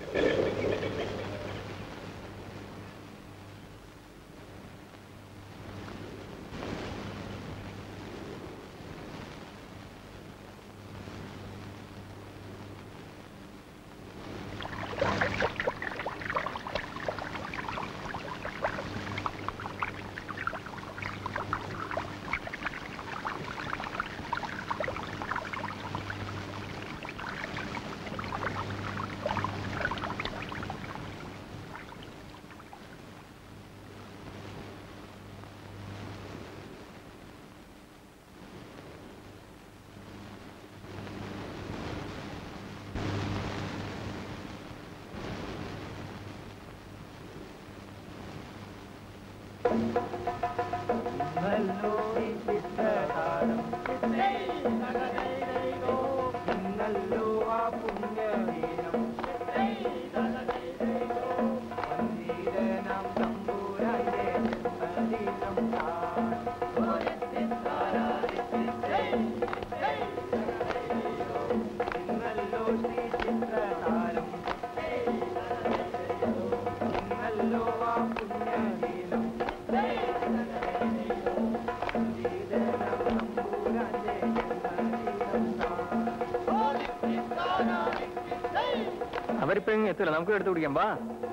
അവരിപ്പോ എങ്ങും എത്തില്ല നമുക്ക് എടുത്തു പിടിക്കാം വാ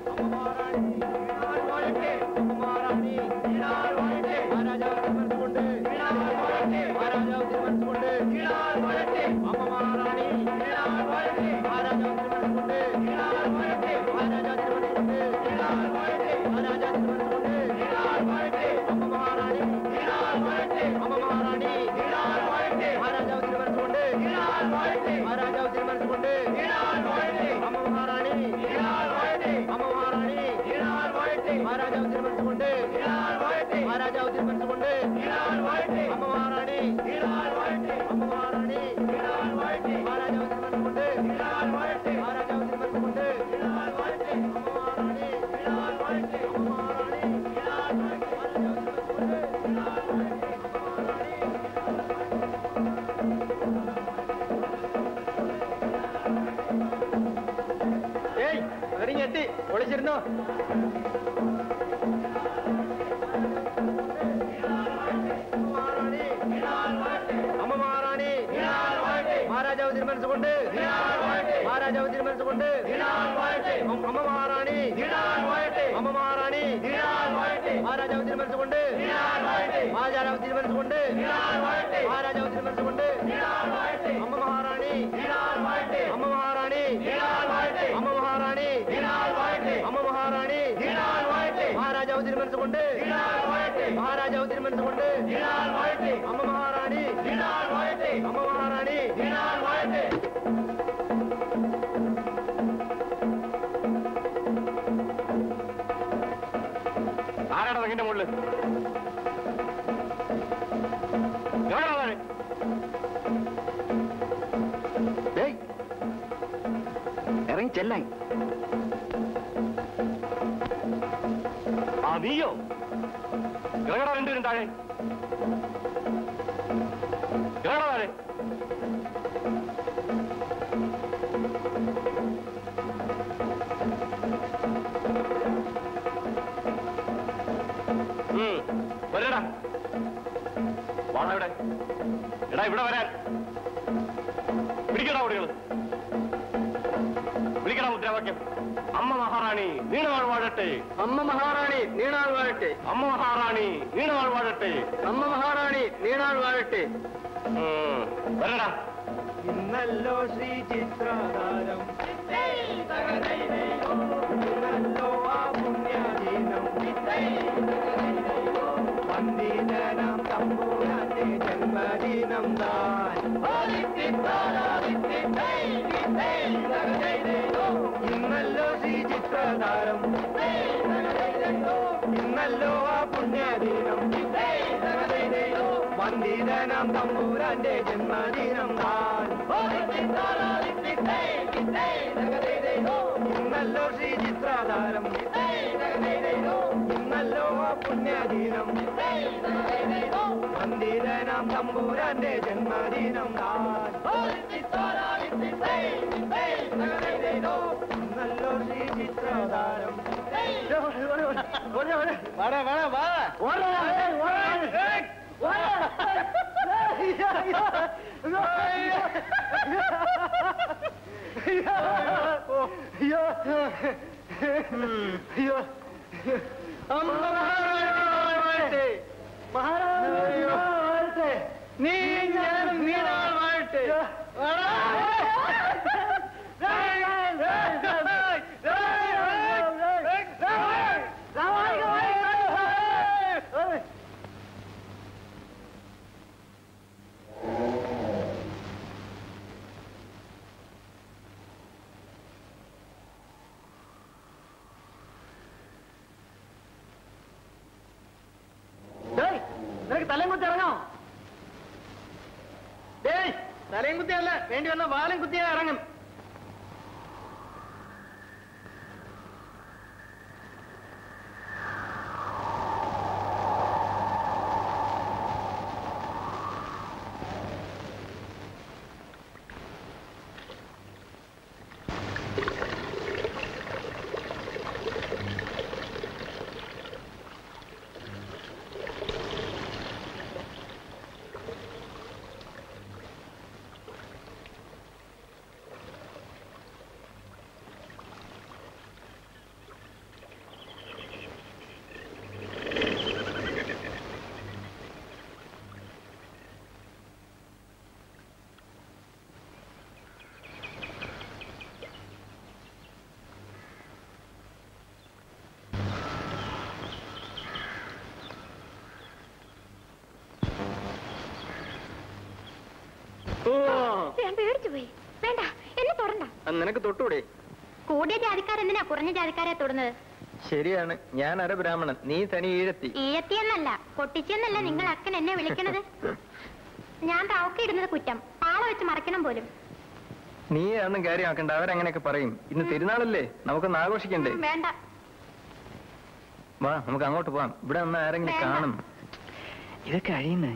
ഏയ് അവര് ഞെട്ടി ഒളിച്ചിരുന്നോ അമ്മ മഹാറാണി മഹാരാജാവ് തിരുമനസുകൊണ്ട് മഹാരാജാവ് തിരുമനസുകൊണ്ട് അമ്മ മഹാറാണി അമ്മ മഹാറാണി മഹാരാജാവ് തിരുമനസുകൊണ്ട് മഹാരാജാവ് തിരുമനസുകൊണ്ട് മഹാരാജാവ് തിരുമനസുകൊണ്ട് അമ്മ മഹാറാണി അമ്മ മഹാറാണി അമ്മ മഹാറാണി അമ്മ മഹാറാണി മഹാരാജാവ് തിരുമനസുകൊണ്ട് മഹാരാജാവ് തിരുമനസുകൊണ്ട് അമ്മ മഹാറാണി അമ്മ മഹാറാണി ആരാടാ നിന്റെ മുകളിൽ എവിടെയാ അവൻ? ഡേയ്, ഇറങ്ങി ചെല്ലാൻ ആ നീയോ ഇറങ്ങടാ രണ്ടുപേരും താഴെ ഇറങ്ങടാ താഴെ ഉം, വരടാ വാടാ ഇവിടെ എടാ ഇവിടെ വരാൻ പിടിക്കടാ കുട്ടികൾ വിളിക്കടാ മുദ്രാവാക്യം അമ്മ മഹാറാണി നീണവാൾ വാഴട്ടെ അമ്മ മഹാറാണി നീണാൾ വാഴട്ടെ അമ്മ മഹാറാണി നീണവാൾ വാഴട്ടെ അമ്മ മഹാറാണി നീണാൾ വാഴട്ടെ ഉം, വരടാ ഇന്നല്ലോ ശ്രീ ചിത്രതാരം ഇന്നല്ലോ ആ പുണ്യദിനം വന്ദിതനാം തമ്പുരാന്റെ ജന്മദിനം താൻ ഇന്നല്ലോ ശ്രീ ചിത്രതാരം ഇന്നല്ലോ ആ പുണ്യദിനം വന്ദിതനാം തമ്പുരാന്റെ ജന്മദിനം താൻ ഇന്നല്ലോ ശ്രീ ചിത്രതാരം ഇന്നല്ലോ ആ പുണ്യദിനം വന്ദിതനാം തമ്പുരാന്റെ ജന്മദിനം താൻ കണ്ടോ നല്ലോ ശ്രീ ചിത്രതാരം വാടാ വാടാ വാ നീ ഞാനും നീണാൾ വാഴട്ടെ നിനക്ക് തലയും കുത്തി ഇറങ്ങോ ഡേയ് തലയും കുത്തിയല്ല വേണ്ടി വന്ന വാലും കുത്തിയാ ഇറങ്ങും ഓ ഞാൻ പേടിച്ചു പോയി വേണ്ട എന്നെ തൊടണ്ട അത് നിനക്ക് തൊട്ടൂടെ കൂടിയ ജാതിക്കാരെന്തിനാ കുറഞ്ഞ ജാതിക്കാരെ തൊടുന്നത് ശരിയാണ് ഞാൻ അരബ്രാഹ്മണൻ നീ തനി ഈഴത്തി ഈയത്തിയെന്നല്ല പൊട്ടിച്ചെന്നല്ല നിങ്ങൾ അക്കൻ എന്നെ വിളിക്കണത് ഞാൻ റൗക്കി ഇടുന്നത് കുറ്റം പാള വെച്ച് മറക്കണം പോലും നീ അതൊന്നും കാര്യമാക്കണ്ട അവരങ്ങനെയൊക്കെ പറയും ഇന്ന് തിരുനാളല്ലേ നമുക്കൊന്ന് ആഘോഷിക്കണ്ടേ ഉം, വേണ്ട വാ നമുക്ക് അങ്ങോട്ട് പോവാം ഇവിടെ ഒന്ന് ആരെങ്കിലും വേണ്ട. കാണും ഇതൊക്കെ അഴിയുന്നേ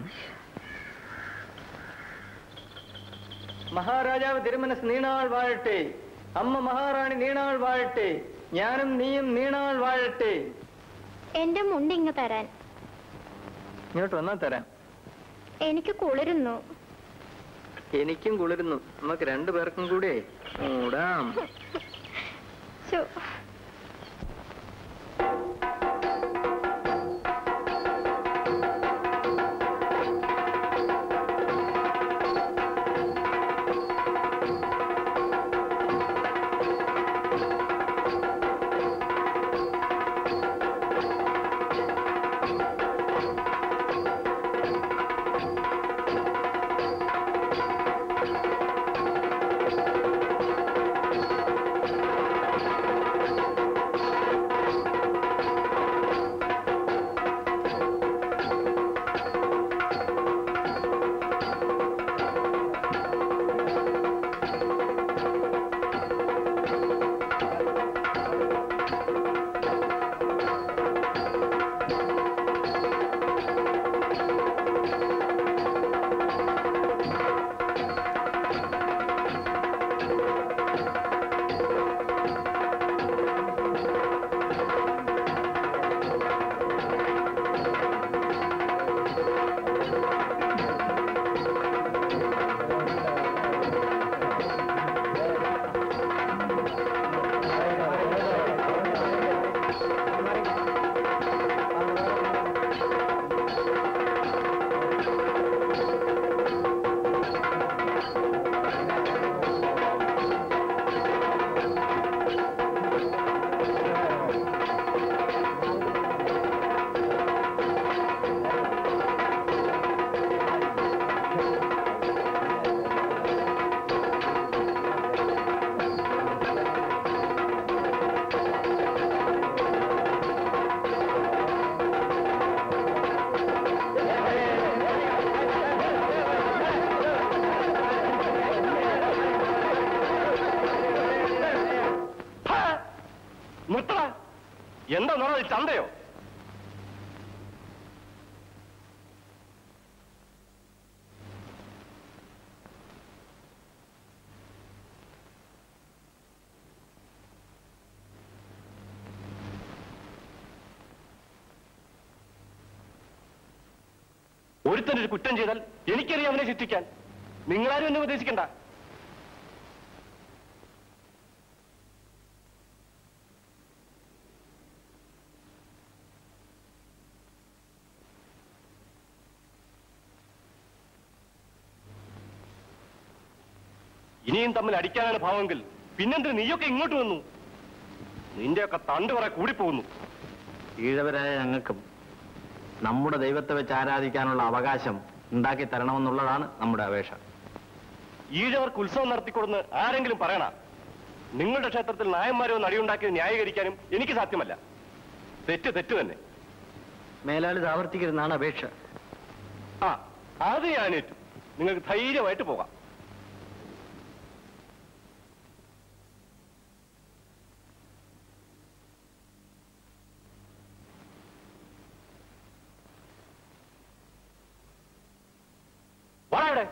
മഹാരാജാവ് തിരുമനസ് നീണാൾ വാഴട്ടെ അമ്മ മഹാറാണി നീണാൾ വാഴട്ടെ ഞാനും നീയും നീണാൾ വാഴട്ടെ എന്റെ മുണ്ട് ഇങ്ങ് തരാൻ ഇങ്ങോട്ട് വന്നാൽ തരാം എനിക്ക് കുളിരുന്നു എനിക്കും കുളിരുന്നു നമുക്ക് രണ്ടു പേർക്കും കൂടെ മൂടാം ശോ. നിർത്തട എന്താ നിറ ചന്തയോ ഒരുത്തനൊരു കുറ്റം ചെയ്താൽ എനിക്കറിയാം അവനെ ശിക്ഷിക്കാൻ നിങ്ങളാരും എന്നെ ഉപദേശിക്കണ്ട ഇനിയും തമ്മിൽ അടിക്കാനാണ് ഭാവമെങ്കിൽ പിന്നെന്തിന് നീയൊക്കെ ഇങ്ങോട്ട് വന്നു നിന്റെയൊക്കെ തണ്ട് കുറെ കൂടിപ്പോകുന്നു ഈഴവരായ ഞങ്ങൾക്കും നമ്മുടെ ദൈവത്തെ വെച്ച് ആരാധിക്കാനുള്ള അവകാശം ഉണ്ടാക്കി തരണമെന്നുള്ളതാണ് നമ്മുടെ അപേക്ഷ ഈഴവർക്ക് ഉത്സവം നടത്തിക്കൊടുന്ന് ആരെങ്കിലും പറയണ നിങ്ങളുടെ ക്ഷേത്രത്തിൽ നായന്മാരെ ഒന്ന് അടിയുണ്ടാക്കിയത് ന്യായീകരിക്കാനും എനിക്ക് സാധ്യമല്ല തെറ്റ് തെറ്റ് തന്നെ മേലാൽ ഇത് ആവർത്തിക്കരുതെന്നാണ് അപേക്ഷ ആ അത് ഞാനേറ്റു നിങ്ങൾക്ക് ധൈര്യമായിട്ട് പോകാം വാടാ ഇവിടെ.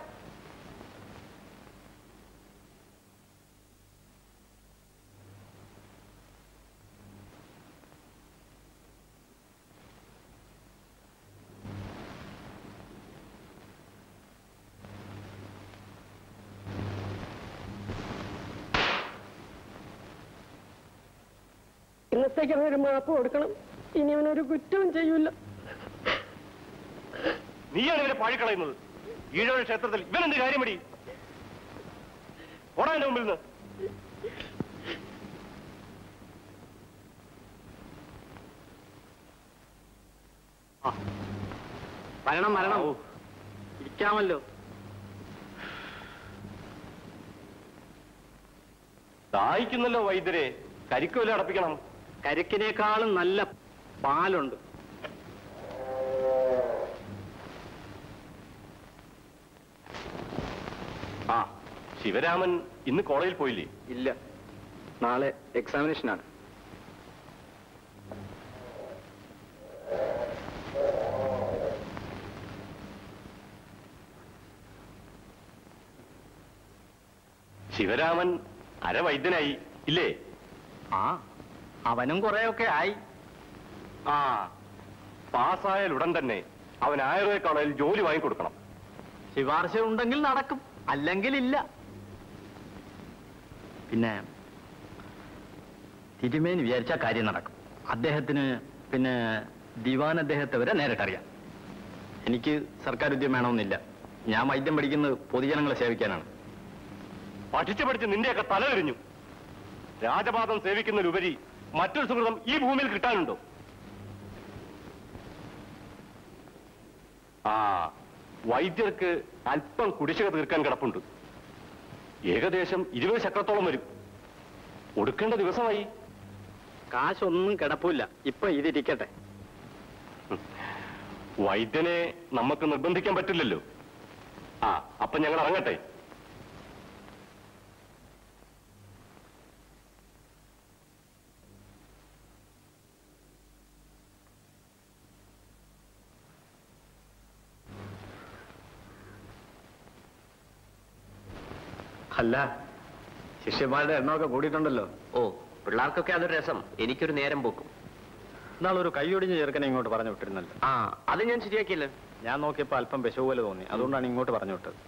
ഇന്നത്തേക്ക് അവനൊരു മാപ്പ് കൊടുക്കണം ഇനി അവനൊരു കുറ്റവും ചെയ്യൂല നീയാണ് ഇവരെ പാഴിക്കളയുന്നത് ഈഴവ ക്ഷേത്രത്തിൽ ഇവനെന്ത് കാര്യമടി ഓടാ എന്റെ മുമ്പിൽ നിന്ന് മരണം മരണം ഇരിക്കാമല്ലോ ദാഹിക്കുന്നല്ലോ വൈദ്യരെ കരിക്കുമല്ലോ അടപ്പിക്കണം കരിക്കിനേക്കാളും നല്ല പാലുണ്ട് ആ ശിവരാമൻ ഇന്ന് കോളേജിൽ പോയില്ലേ ഇല്ല നാളെ എക്സാമിനേഷനാണ് ശിവരാമൻ അരവൈദ്യനായി ഇല്ലേ ആ അവനും കുറെയൊക്കെ ആയി ആ പാസ്സായാൽ ഉടൻ തന്നെ അവൻ ആയുർവേദ കോളേജിൽ ജോലി വാങ്ങിക്കൊടുക്കണം ശുപാർശ ഉണ്ടെങ്കിൽ നടക്കും അല്ലെങ്കിൽ ഇല്ല പിന്നെ തിരുമേനി വിചാരിച്ച കാര്യം നടക്കും അദ്ദേഹത്തിന് പിന്നെ ദിവാൻ അദ്ദേഹത്തെ വരെ നേരിട്ടറിയാം എനിക്ക് സർക്കാർ ഉദ്യം വേണമെന്നില്ല ഞാൻ വൈദ്യം പഠിക്കുന്നത് പൊതുജനങ്ങളെ സേവിക്കാനാണ് പഠിച്ചു പഠിച്ച് നിന്റെയൊക്കെ തല തിരിഞ്ഞു രാജപാദം സേവിക്കുന്നതിലുപരി മറ്റൊരു സുഹൃതം ഈ ഭൂമിയിൽ കിട്ടാനുണ്ടോ ആ വൈദ്യർക്ക് അല്പം കുടിശ്ശിക തീർക്കാൻ കിടപ്പുണ്ട് ഏകദേശം ഇരുപത് ചക്രത്തോളം വരും ഒടുക്കേണ്ട ദിവസമായി കാശൊന്നും കിടപ്പില്ല ഇപ്പൊ ഇതിരിക്കട്ടെ വൈദ്യനെ നമുക്ക് നിർബന്ധിക്കാൻ പറ്റില്ലല്ലോ ആ അപ്പൊ ഞങ്ങൾ ഇറങ്ങട്ടെ അല്ല ശിഷ്യന്മാരുടെ എണ്ണമൊക്കെ കൂടിയിട്ടുണ്ടല്ലോ ഓ പിള്ളേർക്കൊക്കെ അതൊരു രസം എനിക്കൊരു നേരം പോക്കും ഇന്നാളൊരു കൈയൊടിഞ്ഞ ചെറുക്കനെ ഇങ്ങോട്ട് പറഞ്ഞു വിട്ടിരുന്നല്ലോ ആ അത് ഞാൻ ശരിയാക്കിയല്ലോ ഞാൻ നോക്കിയപ്പോ അല്പം വിശവ് പോലെ തോന്നി അതുകൊണ്ടാണ് ഇങ്ങോട്ട് പറഞ്ഞു വിട്ടത്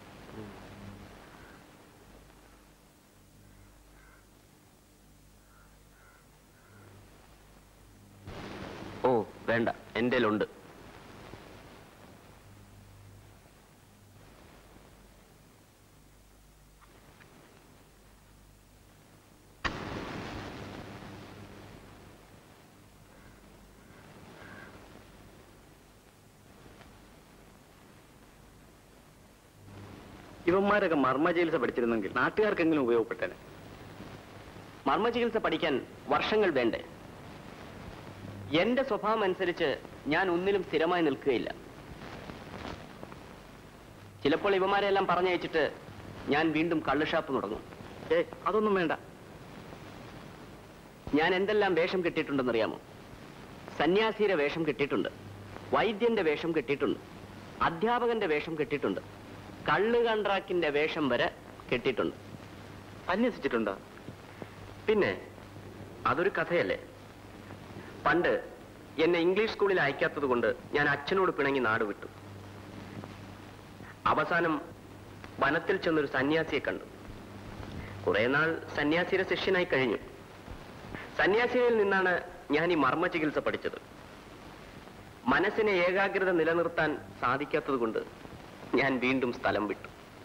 ഓ വേണ്ട എന്റെ ഉണ്ട് ഇവന്മാരൊക്കെ മർമ്മ ചികിത്സ പഠിച്ചിരുന്നെങ്കിൽ നാട്ടുകാർക്കെങ്കിലും ഉപയോഗപ്പെട്ടേനെ മർമ്മ ചികിത്സ പഠിക്കാൻ വർഷങ്ങൾ വേണ്ടേ എന്റെ സ്വഭാവം അനുസരിച്ച് ഞാൻ ഒന്നിലും സ്ഥിരമായി നിൽക്കുകയില്ല ചിലപ്പോൾ ഇവമാരെല്ലാം പറഞ്ഞയച്ചിട്ട് ഞാൻ വീണ്ടും കള്ളുഷാപ്പ് തുടങ്ങും ഏ അതൊന്നും വേണ്ട ഞാൻ എന്തെല്ലാം വേഷം കെട്ടിയിട്ടുണ്ടെന്നറിയാമോ സന്യാസിയുടെ വേഷം കെട്ടിയിട്ടുണ്ട് വൈദ്യന്റെ വേഷം കെട്ടിയിട്ടുണ്ട് അധ്യാപകന്റെ വേഷം കെട്ടിയിട്ടുണ്ട് കള്ള് കൺട്രാക്റ്റിന്റെ വേഷം വരെ കെട്ടിയിട്ടുണ്ട് അന്വേഷിച്ചിട്ടുണ്ടോ പിന്നെ അതൊരു കഥയല്ലേ പണ്ട് എന്നെ ഇംഗ്ലീഷ് സ്കൂളിൽ അയക്കാത്തത് കൊണ്ട് ഞാൻ അച്ഛനോട് പിണങ്ങി നാട് വിട്ടു അവസാനം വനത്തിൽ ചെന്നൊരു സന്യാസിയെ കണ്ടു കുറെ നാൾ സന്യാസിയുടെ ശിഷ്യനായി കഴിഞ്ഞു സന്യാസിയിൽ നിന്നാണ് ഞാൻ ഈ മർമ്മ ചികിത്സ പഠിച്ചത് മനസ്സിനെ ഏകാഗ്രത നിലനിർത്താൻ സാധിക്കാത്തത് കൊണ്ട് ഞാൻ വീണ്ടും സ്ഥലം വിട്ടു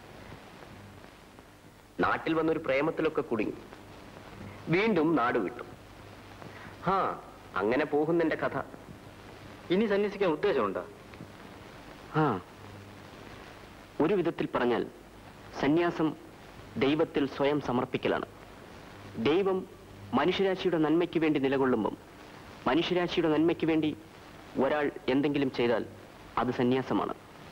നാട്ടിൽ വന്നൊരു പ്രേമത്തിലൊക്കെ കുടുങ്ങി വീണ്ടും നാട് വിട്ടു ഹാ അങ്ങനെ പോകുന്നെന്റെ കഥ ഇനി സന്യസിക്കാൻ ഉദ്ദേശമുണ്ടോ ആ ഒരു വിധത്തിൽ പറഞ്ഞാൽ സന്യാസം ദൈവത്തിൽ സ്വയം സമർപ്പിക്കലാണ് ദൈവം മനുഷ്യരാശിയുടെ നന്മയ്ക്ക് വേണ്ടി നിലകൊള്ളുമ്പം മനുഷ്യരാശിയുടെ നന്മയ്ക്ക് വേണ്ടി ഒരാൾ എന്തെങ്കിലും ചെയ്താൽ അത് സന്യാസമാണ്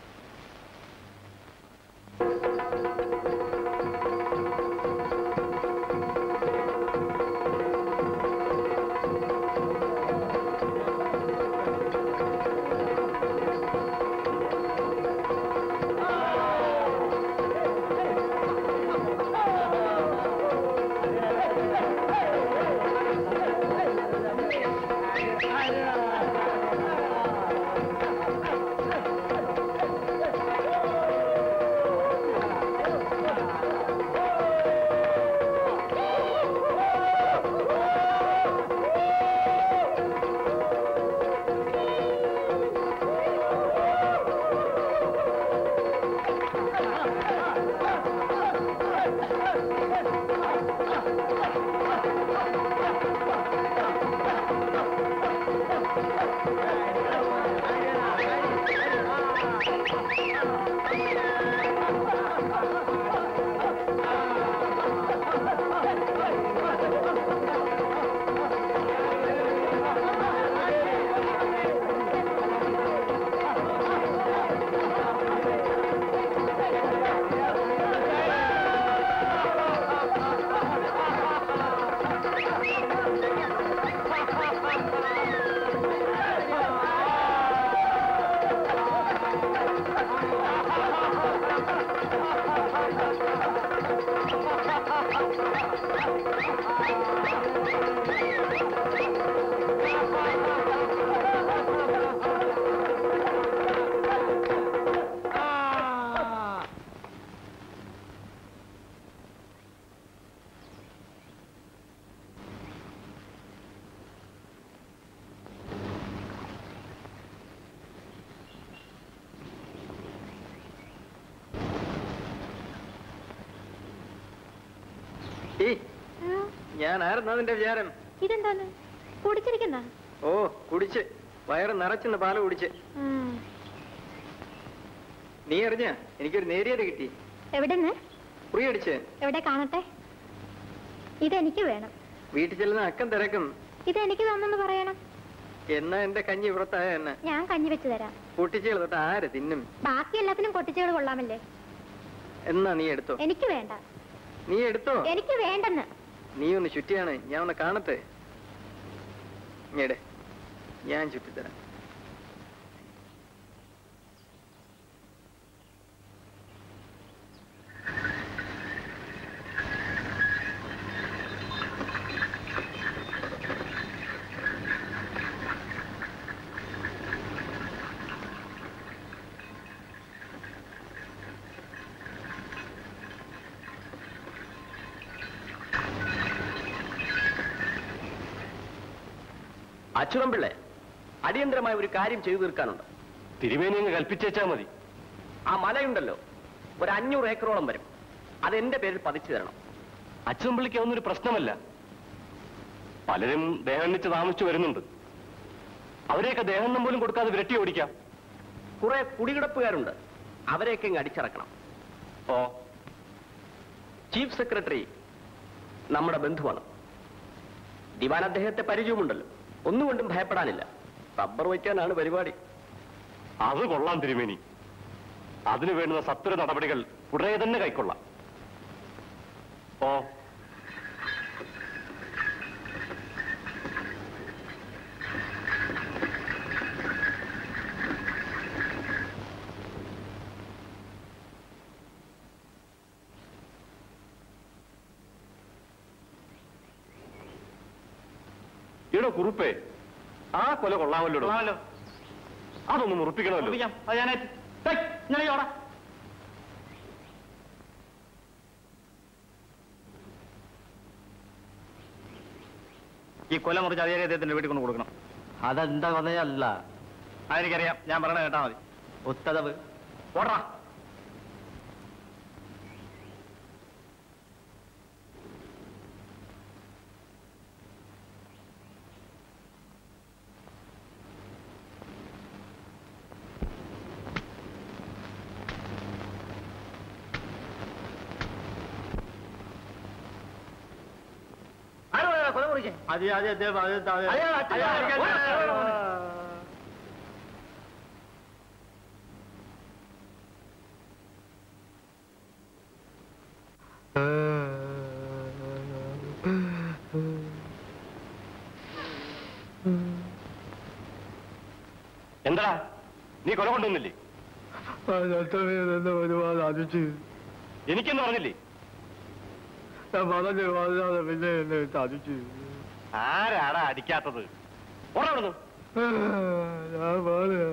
ഈ ഞാൻ ആയിരുന്നു അതിന്റെ വിചാരം ഇതെന്താന്ന് കുടിച്ചിരിക്കുന്ന ഓ കുടിച്ച് വയറ് നിറച്ചെന്ന് പാല് കുടിച്ച് നീ അറിഞ്ഞ എനിക്കൊരു നേരിയത് കിട്ടി എവിടെന്ന് കുറി അടിച്ച് എവിടെ കാണട്ടെ ഇതെനിക്ക് വേണം വീട്ടിൽ ചെല്ലുന്ന അക്കം തിരക്കും ഇതെനിക്ക് തന്നെന്ന് പറയണം എന്നാ എന്റെ കഞ്ഞി പുറത്തായ എന്നെ ഞാൻ കഞ്ഞി വെച്ച് തരാം കൂട്ടിച്ചുകൾ തൊട്ട് ആര് തിന്നും ബാക്കി എല്ലാത്തിനും കൊട്ടിച്ചുകൾ കൊള്ളാമല്ലേ എന്നാ നീ എടുത്തോ എനിക്ക് വേണ്ട നീ എടുത്തോ എനിക്ക് വേണ്ടെന്ന് നീ ഒന്ന് ചുറ്റിയാണ് ഞാൻ ഒന്ന് കാണട്ടെ ഇങ്ങടെ ഞാൻ ചുറ്റിത്തരാം അച്ചുറമ്പിള്ളെ അടിയന്തരമായ ഒരു കാര്യം ചെയ്തു തീർക്കാനുണ്ട് തിരുമേനി അങ്ങ് കൽപ്പിച്ചേച്ചാ മതി ആ മലയുണ്ടല്ലോ ഒരു അഞ്ഞൂറ് ഏക്കറോളം വരും അത് എന്റെ പേരിൽ പതിച്ചു തരണം അച്ഛനമ്പിള്ളിക്ക് അതൊന്നും ഒരു പ്രശ്നമല്ല പലരും ദേഹന്നിച്ച് താമസിച്ചു വരുന്നുണ്ട് അവരെയൊക്കെ ദേഹന്നം പോലും കൊടുക്കാതെ വിരട്ടി ഓടിക്കാം കുറെ കുടികിടപ്പുകാരുണ്ട് അവരെയൊക്കെ ഇങ്ങ് അടിച്ചിറക്കണം ഓ ചീഫ് സെക്രട്ടറി നമ്മുടെ ബന്ധുവാണ് ദിവാൻ അദ്ദേഹത്തെ പരിചയമുണ്ടല്ലോ ഒന്നുകൊണ്ടും ഭയപ്പെടാനില്ല റബ്ബർ വയ്ക്കാനാണ് പരിപാടി അത് കൊള്ളാം തിരുമേനി അതിനു വേണ്ടുന്ന സത്വര നടപടികൾ ഉടനെ തന്നെ കൈക്കൊള്ളാം ഓ ഇടോ കുറുപ്പേ ആ കൊല കൊള്ളാമല്ലോ അതൊന്ന് മുറിപ്പിക്കണമല്ലോ ഈ കൊല മുറിച്ച് അധികാരി അദ്ദേഹത്തിന്റെ വീട്ടിൽ കൊണ്ട് കൊടുക്കണം അതെന്താ പറഞ്ഞല്ല അതെനിക്കറിയാം ഞാൻ പറയണ കേട്ടാ മതി ഉത്തരവ് ഓടാ അതെ അതെ അതെ അതെ അതെ എന്താ നീ കൊല കൊണ്ടുവന്നില്ലേ ഒരുപാട് അതിച്ച് എനിക്കെന്ന് പറഞ്ഞില്ലേ ഞാൻ പറഞ്ഞു പറഞ്ഞാൽ പിന്നെ എന്നെ സാധിച്ചു ആരാടാ അടിക്കാത്തത് ഓടാ അവിടുന്ന് ഞാൻ പറയാ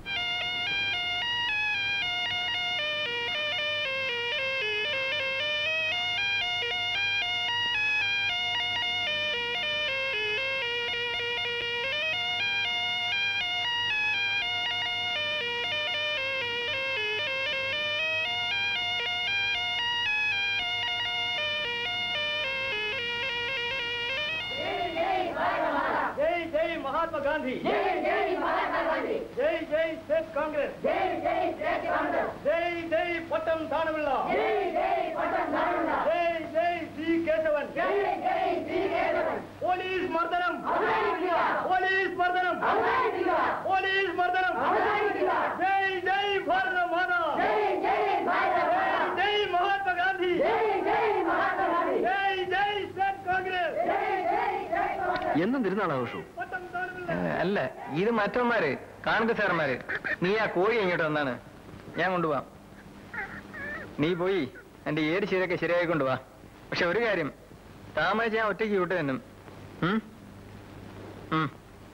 జై జై మహాత్మా గాంధీ జై జై మహాత్మా గాంధీ జై జై స్టేట్ కాంగ్రెస్ జై జై స్టేట్ కాంగ్రెస్ జై జై పట్టం తానవిల్ల జై జై పట్టం తానవిల్ల జై జై సి కేశవన్ జై జై సి కేశవన్ పోలీస్ మర్దనం పోలీస్ మర్దనం పోలీస్ మర్దనం జై జై భారత మాతా జై జై భారత మాతా జై మహాత్మా గాంధీ జై జై మహాత్మా గాంధీ జై జై స్టేట్ కాంగ్రెస్ జై జై స్టేట్ కాంగ్రెస్ എന്നും തിരുനാളാഘോഷവും പട്ടം താനവില്ല അല്ല ഇത് മറ്റന്മാര് കാണിക്ക സാറന്മാര് നീ ആ കോഴി ഇങ്ങോട്ട് വന്നാണ് ഞാൻ കൊണ്ടുപോവാം നീ പോയി എന്റെ ഏത് ശരിയൊക്കെ ശരിയായി കൊണ്ടുപോവാ പക്ഷെ ഒരു കാര്യം താമരച്ച് ഞാൻ ഒറ്റയ്ക്ക് വിട്ടു തന്നെ ഉം? ഉം.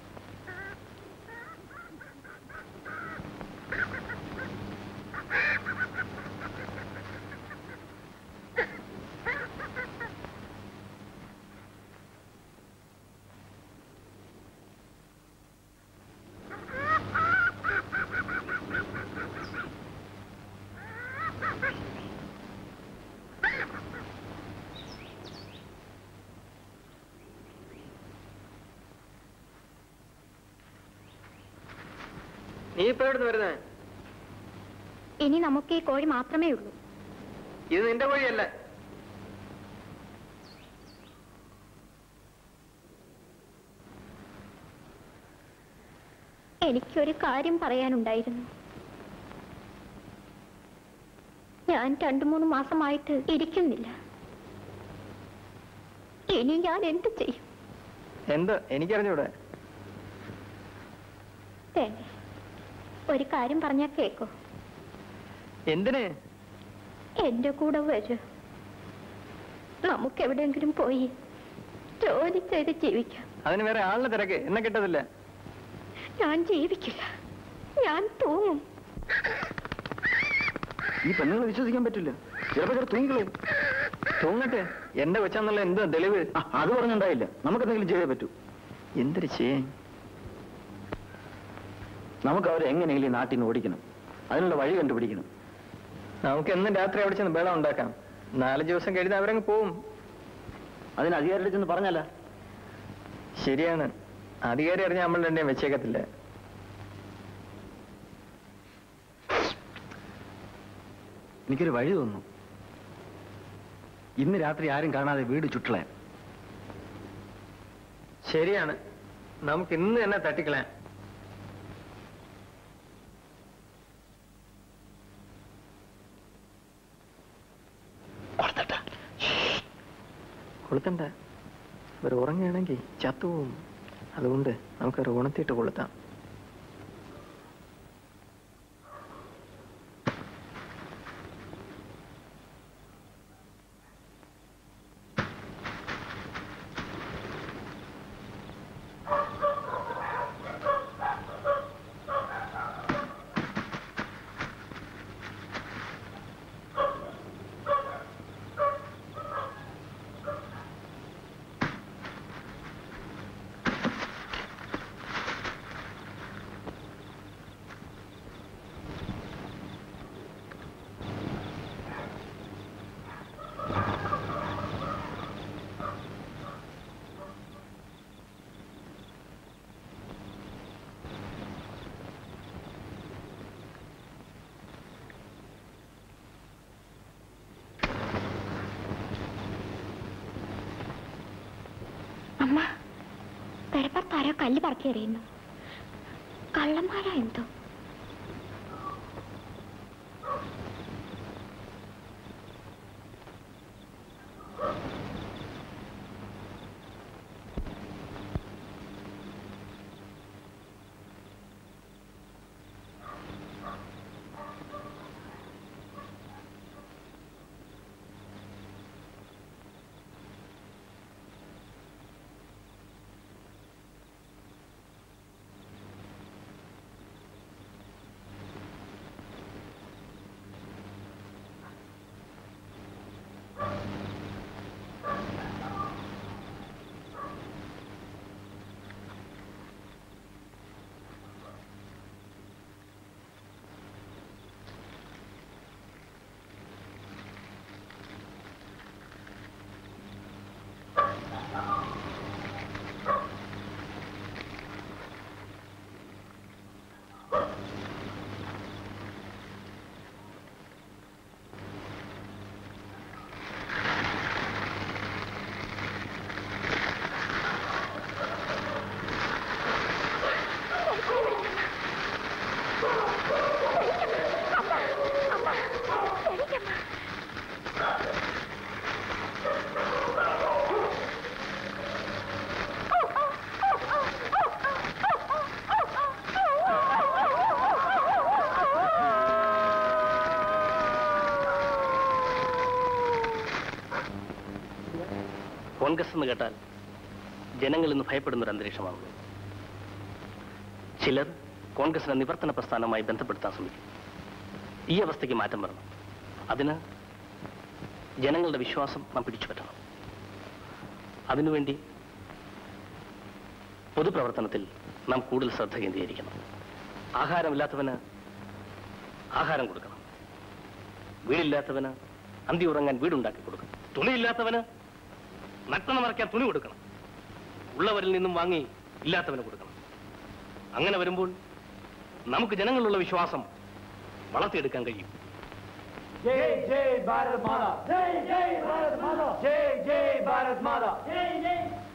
നീ ഇപ്പൊ എവിടെ വരുന്നേ ഇനി നമുക്ക് ഈ കോഴി മാത്രമേ ഉള്ളൂ ഇത് നിന്റെ കോഴിയല്ല എനിക്കൊരു കാര്യം പറയാനുണ്ടായിരുന്നു ഞാൻ രണ്ടു മൂന്ന് മാസമായിട്ട് ഇരിക്കുന്നില്ല ഇനി ഞാൻ എന്ത് ചെയ്യും എന്ത് എനിക്കറിഞ്ഞൂടെ തേങ്ങ ഒരു കാര്യം പറഞ്ഞാൽ കേക്കോ എന്തിന് എന്റെ കൂടെ വരൂ നമുക്ക് എവിടെയെങ്കിലും പോയി ജോലി ചെയ്ത് ജീവിക്കാം അതിന് വേറെ ആളിനെ തിരക്ക് എന്നെ കിട്ടത്തില്ല ഞാൻ ജീവിക്കില്ല ഞാൻ തൂങ്ങും ഈ പെണ്ണുങ്ങളെ വിശ്വസിക്കാൻ പറ്റില്ല ചിലപ്പോ ചില തൂങ്ങിക്കളയും തൂങ്ങട്ടെ എന്റെ വെച്ചാന്നുള്ള എന്താ തെളിവ് അത് പറഞ്ഞുണ്ടായില്ല നമുക്ക് എന്തെങ്കിലും ചെയ്തേ പറ്റൂ എന്തൊരു ചെയ്യാൻ നമുക്ക് അവരെ എങ്ങനെയെങ്കിലും ഈ നാട്ടിൽ നിന്ന് ഓടിക്കണം അതിനുള്ള വഴി കണ്ടുപിടിക്കണം നമുക്ക് എന്നും രാത്രി അവിടെ ചെന്ന് ബേളം ഉണ്ടാക്കാം നാല് ദിവസം കഴിഞ്ഞ് അവരങ്ങ് പോവും അതിന് അധികാരിയുടെ ചെന്ന് പറഞ്ഞല്ല ശരിയാണ് അധികാരി അറിഞ്ഞാൽ നമ്മൾ രണ്ടേയും വെച്ചേക്കത്തില്ല എനിക്കൊരു വഴി തോന്നുന്നു ഇന്ന് രാത്രി ആരും കാണാതെ വീട് ചുറ്റളയാൻ ശരിയാണ് നമുക്ക് ഇന്ന് തന്നെ തട്ടിക്കളയാം കൊളുത്തണ്ട അവർ ഉറങ്ങുകയാണെങ്കിൽ ചത്തുപോകും അതുകൊണ്ട് നമുക്ക് ഒരു ഉണത്തിയിട്ട് കൊളുത്താം അമ്മ പെരപ്പുറത്താരോ കല്ല് പറക്കി എറിയുന്നു കള്ളന്മാരാ എന്തോ കോൺഗ്രസ് എന്ന് കേട്ടാൽ ജനങ്ങൾ ഇന്ന് ഭയപ്പെടുന്ന ഒരു അന്തരീക്ഷമാണ് ചിലർ കോൺഗ്രസിനെ നിവർത്തന പ്രസ്ഥാനവുമായി ബന്ധപ്പെടുത്താൻ ശ്രമിക്കും ഈ അവസ്ഥയ്ക്ക് മാറ്റം വരണം അതിന് ജനങ്ങളുടെ വിശ്വാസം നാം പിടിച്ചു പറ്റണം അതിനുവേണ്ടി പൊതുപ്രവർത്തനത്തിൽ നാം കൂടുതൽ ശ്രദ്ധ കേന്ദ്രീകരിക്കണം ആഹാരമില്ലാത്തവന് ആഹാരം കൊടുക്കണം വീടില്ലാത്തവന് അന്തി ഉറങ്ങാൻ വീടുണ്ടാക്കി കൊടുക്കണം തുണിയില്ലാത്തവന് നഗ്നം മറയ്ക്കാൻ തുണി കൊടുക്കണം ഉള്ളവരിൽ നിന്നും വാങ്ങി ഇല്ലാത്തവന് കൊടുക്കണം അങ്ങനെ വരുമ്പോൾ നമുക്ക് ജനങ്ങളിലുള്ള വിശ്വാസം വളർത്തിയെടുക്കാൻ കഴിയും जय जय भारत माता जय जय भारत माता जय जय भारत माता जय जय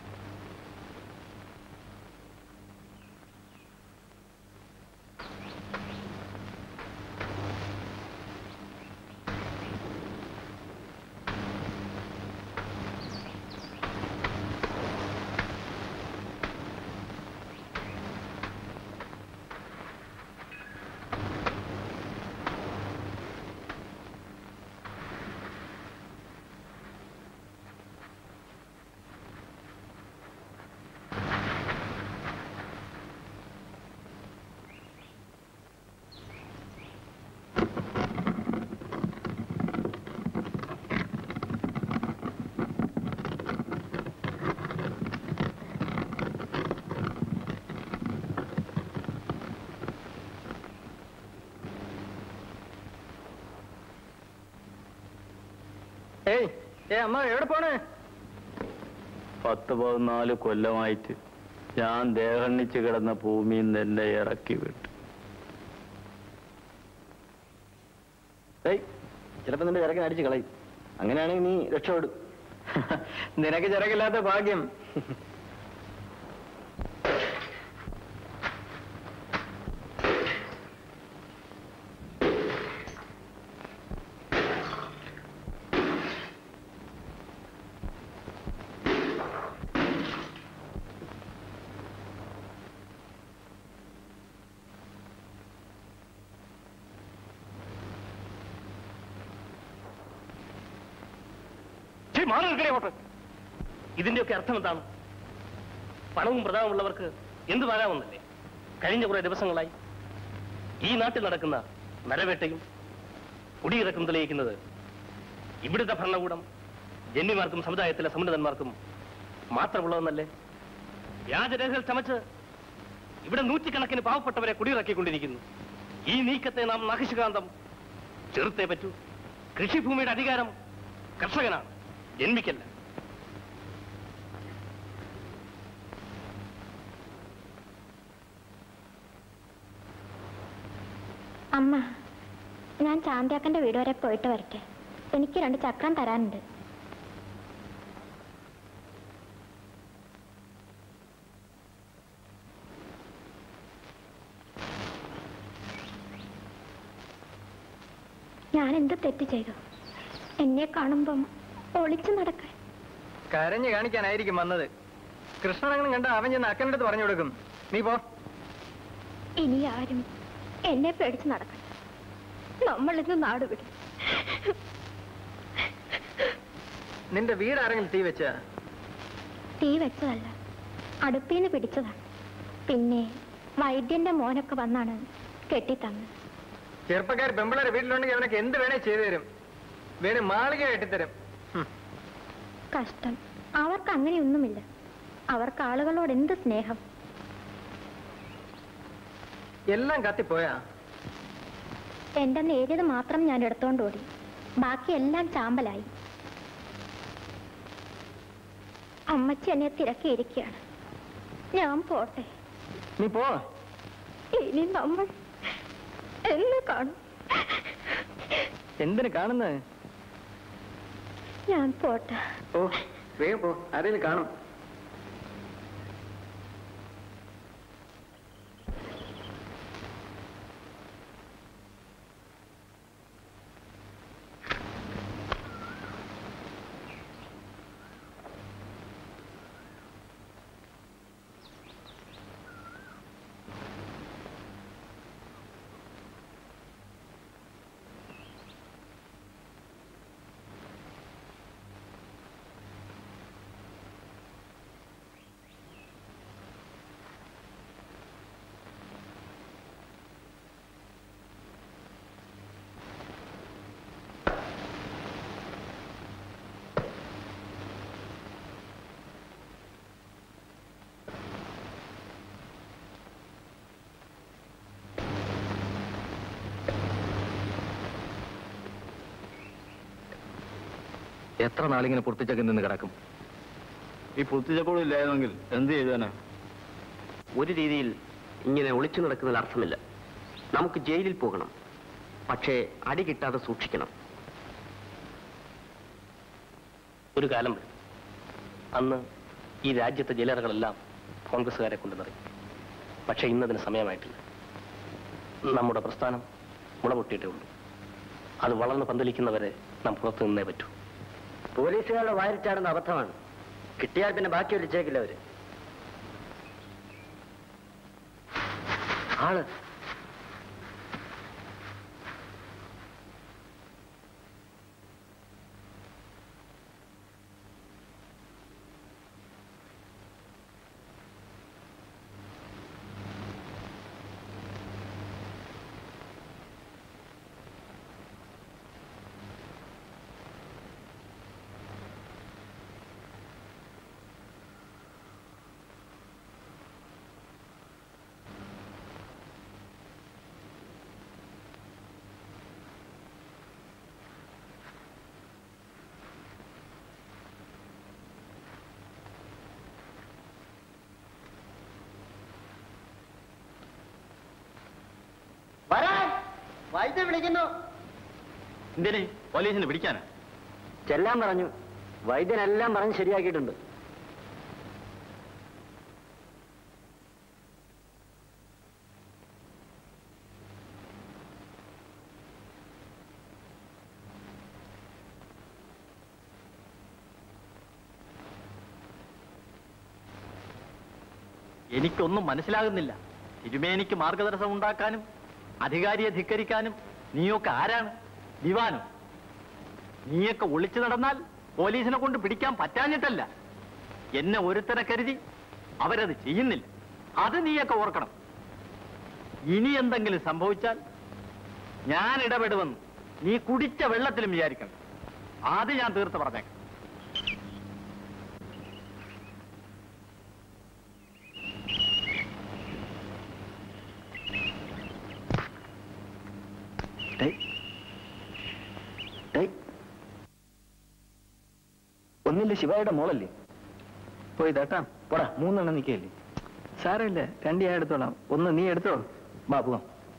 ഏയ് ഏ അമ്മ എവിടെ പോണേ പത്ത് പതിനാല് കൊല്ലമായിട്ട് ഞാൻ ദേഹണ്ണിച്ച് കിടന്ന ഭൂമിയിൽ നിന്ന് എന്നെ ഇറക്കി വിട്ടു ഏയ് ചിലപ്പോ നിന്റെ ചിറക്കിന് അടിച്ച് കളയും അങ്ങനെയാണെങ്കിൽ നീ രക്ഷപ്പെടും നിനക്ക് ചിറകില്ലാത്ത ഭാഗ്യം ഛീ, മാറി നിൽക്കണേ അങ്ങോട്ട് ഇതിന്റെയൊക്കെ അർത്ഥം എന്താണ് പണവും പ്രതാപമുള്ളവർക്ക് എന്ത് വരാമെന്നല്ലേ കഴിഞ്ഞ കുറെ ദിവസങ്ങളായി ഈ നാട്ടിൽ നടക്കുന്ന നരവേട്ടയും കുടിയിറക്കും തെളിയിക്കുന്നത് ഇവിടുത്തെ ഭരണകൂടം ജന്മിമാർക്കും സമുദായത്തിലെ സമുന്നതന്മാർക്കും മാത്രമുള്ളതെന്നല്ലേ വ്യാജരേഖകൾ ചമച്ച് ഇവിടെ നൂറ്റിക്കണക്കിന് പാവപ്പെട്ടവരെ കുടിയിറക്കിക്കൊണ്ടിരിക്കുന്നു ഈ നീക്കത്തെ നാം നഖിശുകാന്തം ചെറുത്തേ പറ്റൂ കൃഷിഭൂമിയുടെ അധികാരം കർഷകനാണ് ജന്മിക്കല്ല അമ്മ ഞാൻ ചാന്തിയാക്കന്റെ വീട് വരെ പോയിട്ട് വരട്ടെ എനിക്ക് രണ്ട് ചക്രം തരാനുണ്ട് ഞാൻ എന്ത് തെറ്റ് ചെയ്തു എന്നെ കാണുമ്പം ഒളിച്ചു നടക്കാൻ കരഞ്ഞു കാണിക്കാനായിരിക്കും വന്നത് കൃഷ്ണനങ്ങനെ കണ്ട അവൻ ചെന്ന് അക്കൻ്റെ അടുത്ത് പറഞ്ഞു കൊടുക്കും നീ പോ ഇനി ആരും എന്നെ പേടിച്ച് നടക്കണം നമ്മളിന്ന് നാട് വിടും നിന്റെ വീട് ആരെങ്കിലും തീ വെച്ച തീ വെച്ചതല്ല അടുപ്പീന്ന് പിടിച്ചതാണ് പിന്നെ വൈദ്യന്റെ മോനൊക്കെ വന്നാണ് കെട്ടിത്തന്നത് ചെറുപ്പക്കാർ പെമ്പിളരെ വീട്ടിലുണ്ടെങ്കിൽ അവനൊക്കെ എന്ത് വേണേ ചെയ്തു തരും വേണേ മാളിക കെട്ടിത്തരും ഹും. കഷ്ടം അവർക്ക് അങ്ങനെയൊന്നുമില്ല അവർക്ക് ആളുകളോട് എന്ത് സ്നേഹം എല്ലാം കത്തിപ്പോയാ എന്റെ നേരിയത് മാത്രം ഞാൻ എടുത്തോണ്ട് ഓടി ബാക്കി എല്ലാം ചാമ്പലായി അമ്മച്ചി എന്നെ തിരക്കിയിരിക്കുകയാണ് ഞാൻ പോട്ടെ നീ പോ ഇനി നമ്മൾ എന്ന് കാണും എന്തിനു കാണുന്നത് ഞാൻ പോട്ടെ ഓ വേഗം പോ ആരെങ്കിലും കാണും എത്ര നാളിങ്ങനെ പൊട്ടിച്ചൊക്കെ നിന്ന് കിടക്കും ഈ പൊത്തിച്ചക്കോളും ഇല്ലായിരുന്നെങ്കിൽ എന്ത് ചെയ്താനാ ഒരു രീതിയിൽ ഇങ്ങനെ ഒളിച്ചു നടക്കുന്നതിൽ അർത്ഥമില്ല നമുക്ക് ജയിലിൽ പോകണം പക്ഷേ അടി കിട്ടാതെ സൂക്ഷിക്കണം ഒരു കാലം വരും. അന്ന് ഈ രാജ്യത്തെ ജയിലറകളെല്ലാം കോൺഗ്രസ്സുകാരെ കൊണ്ട് നിറയും പക്ഷേ ഇന്നതിന് സമയമായിട്ടില്ല നമ്മുടെ പ്രസ്ഥാനം മുളപൊട്ടിയിട്ടേ ഉള്ളൂ അത് വളർന്ന് പന്തലിക്കുന്നവരെ നാം പുറത്തു നിന്നേ പറ്റൂ പോലീസുകാരുടെ വാരിച്ചാടുന്ന അബദ്ധമാണ് കിട്ടിയാൽ പിന്നെ ബാക്കി ഒലിച്ചേക്കില്ല അവര് ആള് വരാൻ വൈദ്യ വിളിക്കുന്നു എന്തിന് പോലീസിന് പിടിക്കാനാ ചെല്ലാൻ പറഞ്ഞു വൈദ്യനെല്ലാം പറഞ്ഞ് ശരിയാക്കിയിട്ടുണ്ട് എനിക്കൊന്നും മനസ്സിലാകുന്നില്ല തിരുമേനിക്ക് മാർഗദർശനം ഉണ്ടാക്കാനും അധികാരിയെ ധിക്കരിക്കാനും നീയൊക്കെ ആരാണ് ദിവാനോ നീയൊക്കെ ഒളിച്ചു നടന്നാൽ പോലീസിനെ കൊണ്ട് പിടിക്കാൻ പറ്റാഞ്ഞിട്ടല്ല എന്നെ ഒരുത്തനെ കരുതി അവരത് ചെയ്യുന്നില്ല അത് നീയൊക്കെ ഓർക്കണം ഇനി എന്തെങ്കിലും സംഭവിച്ചാൽ ഞാൻ ഇടപെടുമെന്ന് നീ കുടിച്ച വെള്ളത്തിലും വിചാരിക്കണം അത് ഞാൻ തീർത്ത് പറഞ്ഞേക്കാം ഒന്നില്ല ശിവായുടെ മോളല്ലേ പോയി തട്ടാ പോടാ മൂന്നെണ്ണം നിൽക്കല്ലേ സാരമില്ല രണ്ട് ഞാൻ എടുത്തോളാം ഒന്ന് നീ എടുത്തോ ബാ പോവാം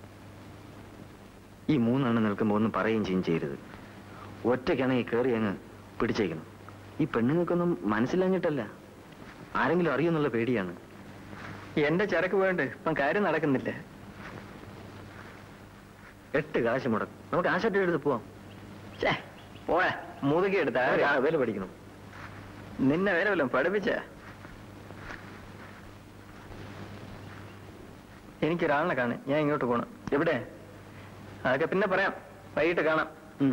ഈ മൂന്നെണ്ണം നിൽക്കുമ്പോൾ ഒന്നും പറയുകയും ചെയ്യും ചെയ്യരുത് ഒറ്റയ്ക്കാണെങ്കിൽ കയറി അങ്ങ് പിടിച്ചേക്കണം ഈ പെണ്ണുങ്ങൾക്കൊന്നും മനസ്സിലാഞ്ഞിട്ടല്ല ആരെങ്കിലും അറിയുന്നുള്ള പേടിയാണ് എന്റെ ചരക്ക് വേണ്ട ഇപ്പം കാര്യം നടക്കുന്നില്ല എട്ട് കാശ് മുടക്കും നമുക്ക് ആ ഷർട്ട് എടുത്ത് പോവാം ഛേ പോയാ മുതുകി എടുത്ത് ആ വില പഠിക്കണം നിന്നെ വേറെ വല്ലതും പഠിപ്പിച്ച എനിക്കൊരാളിനെ കാണേ ഞാൻ ഇങ്ങോട്ട് പോണം എവിടെ അതൊക്കെ പിന്നെ പറയാം വൈകിട്ട് കാണാം ഉം.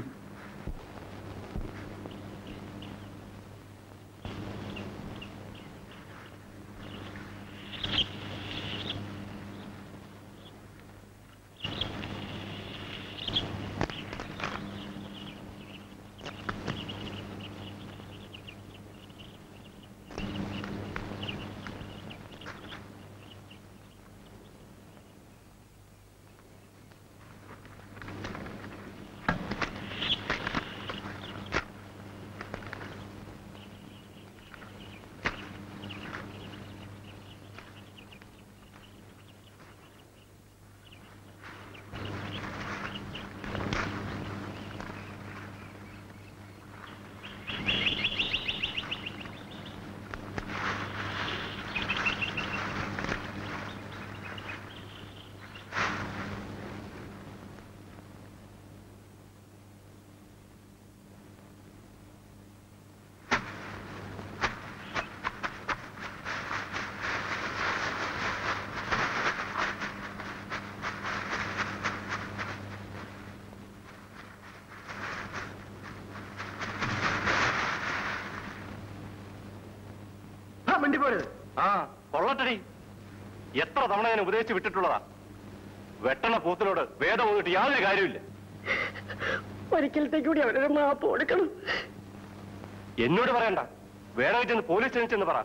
ആ വണ്ടി പോരുത് ആ കൊള്ളട്ടടി എത്ര തവണ ഞാൻ ഉപദേശിച്ച് വിട്ടിട്ടുള്ളതാ വെട്ടണ പൂത്തിനോട് വേദം പോയിട്ട് യാതൊരു കാര്യമില്ല ഒരിക്കലത്തേക്ക് കൂടി അവരൊരു മാപ്പ് കൊടുക്കണം എന്നോട് പറയണ്ട വേണമെങ്കിൽ ചെന്ന് പോലീസ് സ്റ്റേഷനിൽ ചെന്ന് പറ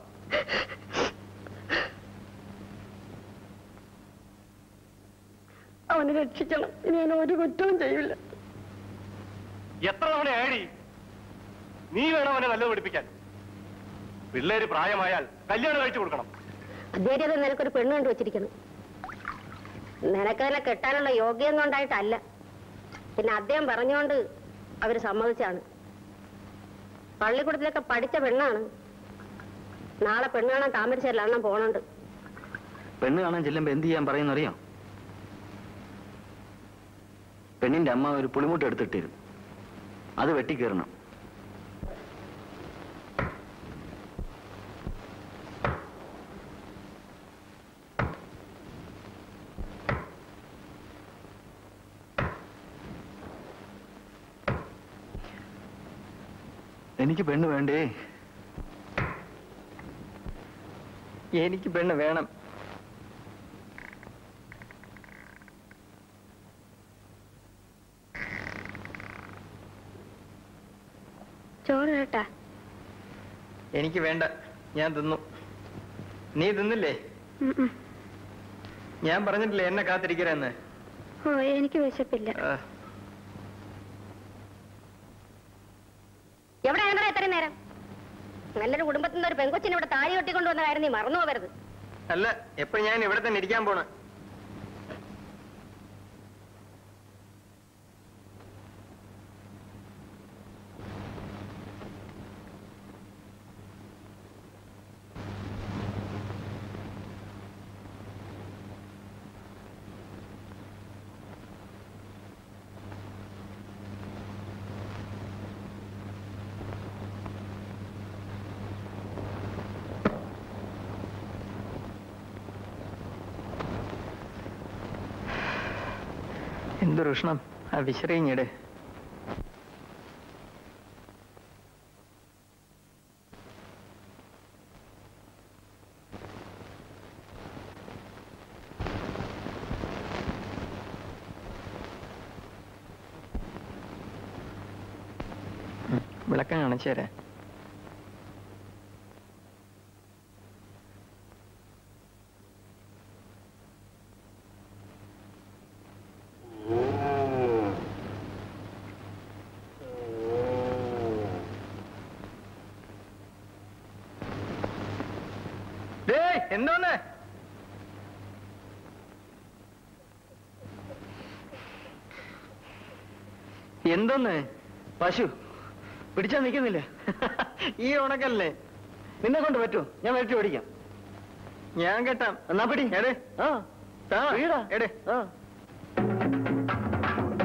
അവനെ രക്ഷിക്കണം ഇനി ഞാൻ ഒരു കുറ്റവും ചെയ്യില്ല എത്ര തവണ ആടി നീ വേണം അവനെ നല്ലത് പഠിപ്പിക്കാൻ പിള്ളേര് പ്രായമായാൽ കല്യാണം കഴിച്ചു കൊടുക്കണം അദ്ദേഹത്തെ നിനക്കൊരു പെണ്ണ് കണ്ടു വെച്ചിരിക്കുന്നു നിനക്കതിനെ കെട്ടാനുള്ള യോഗ്യൊന്നും ഉണ്ടായിട്ടല്ല പിന്നെ അദ്ദേഹം പറഞ്ഞുകൊണ്ട് അവര് സമ്മതിച്ചാണ് പള്ളിക്കൂടത്തിലൊക്കെ പഠിച്ച പെണ്ണാണ് നാളെ പെണ്ണ് കാണാൻ താമരശ്ശേരിലെണ്ണം പോണുണ്ട് പെണ്ണ് കാണാൻ ചെല്ലുമ്പോ എന്ത് ചെയ്യാൻ പറയുന്നറിയോ പെണ്ണിന്റെ അമ്മ ഒരു പുളിമുട്ട് എടുത്തിട്ടിരും അത് വെട്ടിക്കേറണം എനിക്ക് പെണ്ണ് വേണ്ടേ എനിക്ക് പെണ്ണ് വേണം ചോറ് കേട്ടാ എനിക്ക് വേണ്ട ഞാൻ തിന്നു നീ തിന്നില്ലേ ഞാൻ പറഞ്ഞിട്ടില്ലേ എന്നെ കാത്തിരിക്കരെന്ന് ഓ എനിക്ക് വിശപ്പില്ല എവിടെ ആയിരുന്നോ ഇത്രയും നേരം നല്ലൊരു കുടുംബത്തിൽ നിന്ന് ഒരു പെങ്കൊച്ചിനെ ഇവിടെ താഴെ ഒട്ടിക്കൊണ്ടുവന്ന കാര്യം നീ മറന്നു പോകരുത് അല്ല എപ്പോ ഞാൻ ഇവിടെ തന്നെ ഇരിക്കാൻ പോണ എന്തൊരു ഉഷ്ണം ആ വിശറിഞ്ഞിട് വിളക്കം കാണിച്ചു തരാം ഡേയ് എന്തോന്ന് എന്തോന്ന് പശു പിടിച്ചാ നിൽക്കുന്നില്ല ഈ ഉണക്കല്ലേ നിന്നെ കൊണ്ട് പറ്റൂ ഞാൻ വരട്ടി ഓടിക്കാം ഞാൻ കേട്ടാം എന്നാ പിടി എടേ ആ വീടാ എടേ ആ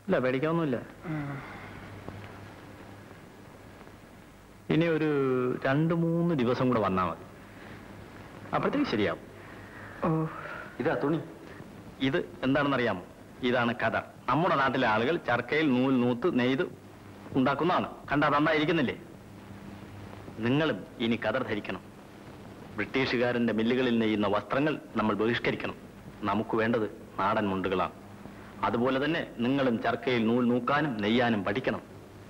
ഇല്ല പേടിക്കാനൊന്നുമില്ല ഇനി ഒരു രണ്ട് മൂന്ന് ദിവസം കൂടെ വന്നാൽ മതി അപ്പോഴത്തേക്ക് ശരിയാവും ഇതാ തുണി ഇത് എന്താണെന്നറിയാമോ ഇതാണ് കഥ നമ്മുടെ നാട്ടിലെ ആളുകൾ ചർക്കയിൽ നൂൽ നൂത്ത് നെയ്ത് ഉണ്ടാക്കുന്നതാണ് കണ്ടാ നന്നായിരിക്കുന്നില്ലേ നിങ്ങളും ഇനി കതർ ധരിക്കണം ബ്രിട്ടീഷുകാരന്റെ മില്ലുകളിൽ നെയ്യുന്ന വസ്ത്രങ്ങൾ നമ്മൾ ബഹിഷ്കരിക്കണം നമുക്ക് വേണ്ടത് നാടൻ മുണ്ടുകളാണ് അതുപോലെ തന്നെ നിങ്ങളും ചർക്കയിൽ നൂൽ നൂക്കാനും നെയ്യാനും പഠിക്കണം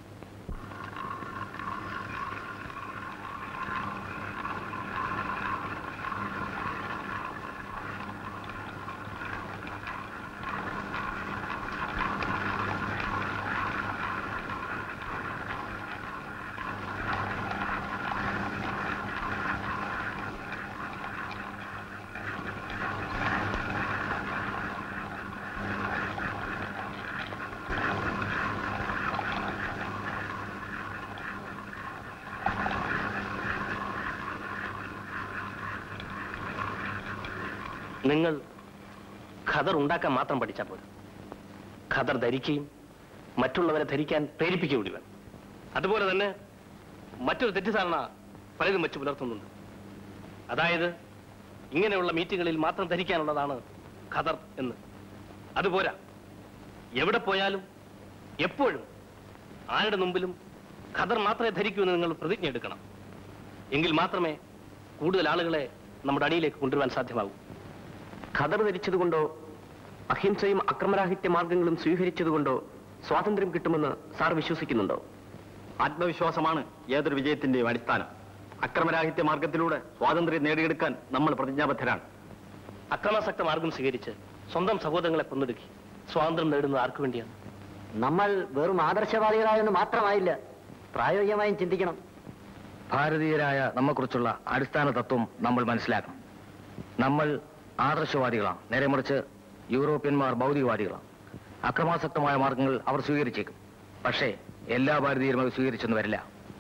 നിങ്ങൾ ഖദർ ഉണ്ടാക്കാൻ മാത്രം പഠിച്ചാൽ പോലും ഖദർ ധരിക്കുകയും മറ്റുള്ളവരെ ധരിക്കാൻ പ്രേരിപ്പിക്കുകയും കൂടി വേണം അതുപോലെ തന്നെ മറ്റൊരു തെറ്റിദ്ധാരണ പലരും വെച്ച് പുലർത്തുന്നുണ്ട് അതായത് ഇങ്ങനെയുള്ള മീറ്റിങ്ങുകളിൽ മാത്രം ധരിക്കാനുള്ളതാണ് ഖദർ എന്ന് അതുപോരാ എവിടെ പോയാലും എപ്പോഴും ആരുടെ മുമ്പിലും ഖദർ മാത്രമേ ധരിക്കൂ എന്ന് നിങ്ങൾ പ്രതിജ്ഞ എടുക്കണം എങ്കിൽ മാത്രമേ കൂടുതൽ ആളുകളെ നമ്മുടെ അടിയിലേക്ക് കൊണ്ടുവരാൻ സാധ്യമാകൂ ഖദർ ധരിച്ചതുകൊണ്ടോ അഹിംസയും അക്രമരാഹിത്യ മാർഗങ്ങളും സ്വീകരിച്ചതുകൊണ്ടോ സ്വാതന്ത്ര്യം കിട്ടുമെന്ന് സാർ വിശ്വസിക്കുന്നുണ്ടോ ആത്മവിശ്വാസമാണ് ഏതൊരു വിജയത്തിന്റെയും അടിസ്ഥാനം അക്രമരാഹിത്യ മാർഗത്തിലൂടെ സ്വാതന്ത്ര്യം നേടിയെടുക്കാൻ നമ്മൾ പ്രതിജ്ഞാബദ്ധരാണ് അക്രമാസക്ത മാർഗം സ്വീകരിച്ച് സ്വന്തം സഹോദരങ്ങളെ കൊന്നൊടുക്കി സ്വാതന്ത്ര്യം നേടുന്നത് ആർക്കു വേണ്ടിയാണ് നമ്മൾ വെറും ആദർശവാദികളായെന്ന് മാത്രമായില്ല പ്രായോഗികമായും ചിന്തിക്കണം ഭാരതീയരായ നമ്മെക്കുറിച്ചുള്ള അടിസ്ഥാന തത്വം നമ്മൾ മനസ്സിലാക്കണം നമ്മൾ ആദർശവാദികളാണ് നേരെ മറിച്ച് യൂറോപ്യന്മാർ ഭൗതികവാദികളാണ് അക്രമാസക്തമായ മാർഗങ്ങൾ അവർ സ്വീകരിച്ചേക്കും പക്ഷേ എല്ലാ ഭാരതീയരും അത് സ്വീകരിച്ചെന്ന് വരില്ല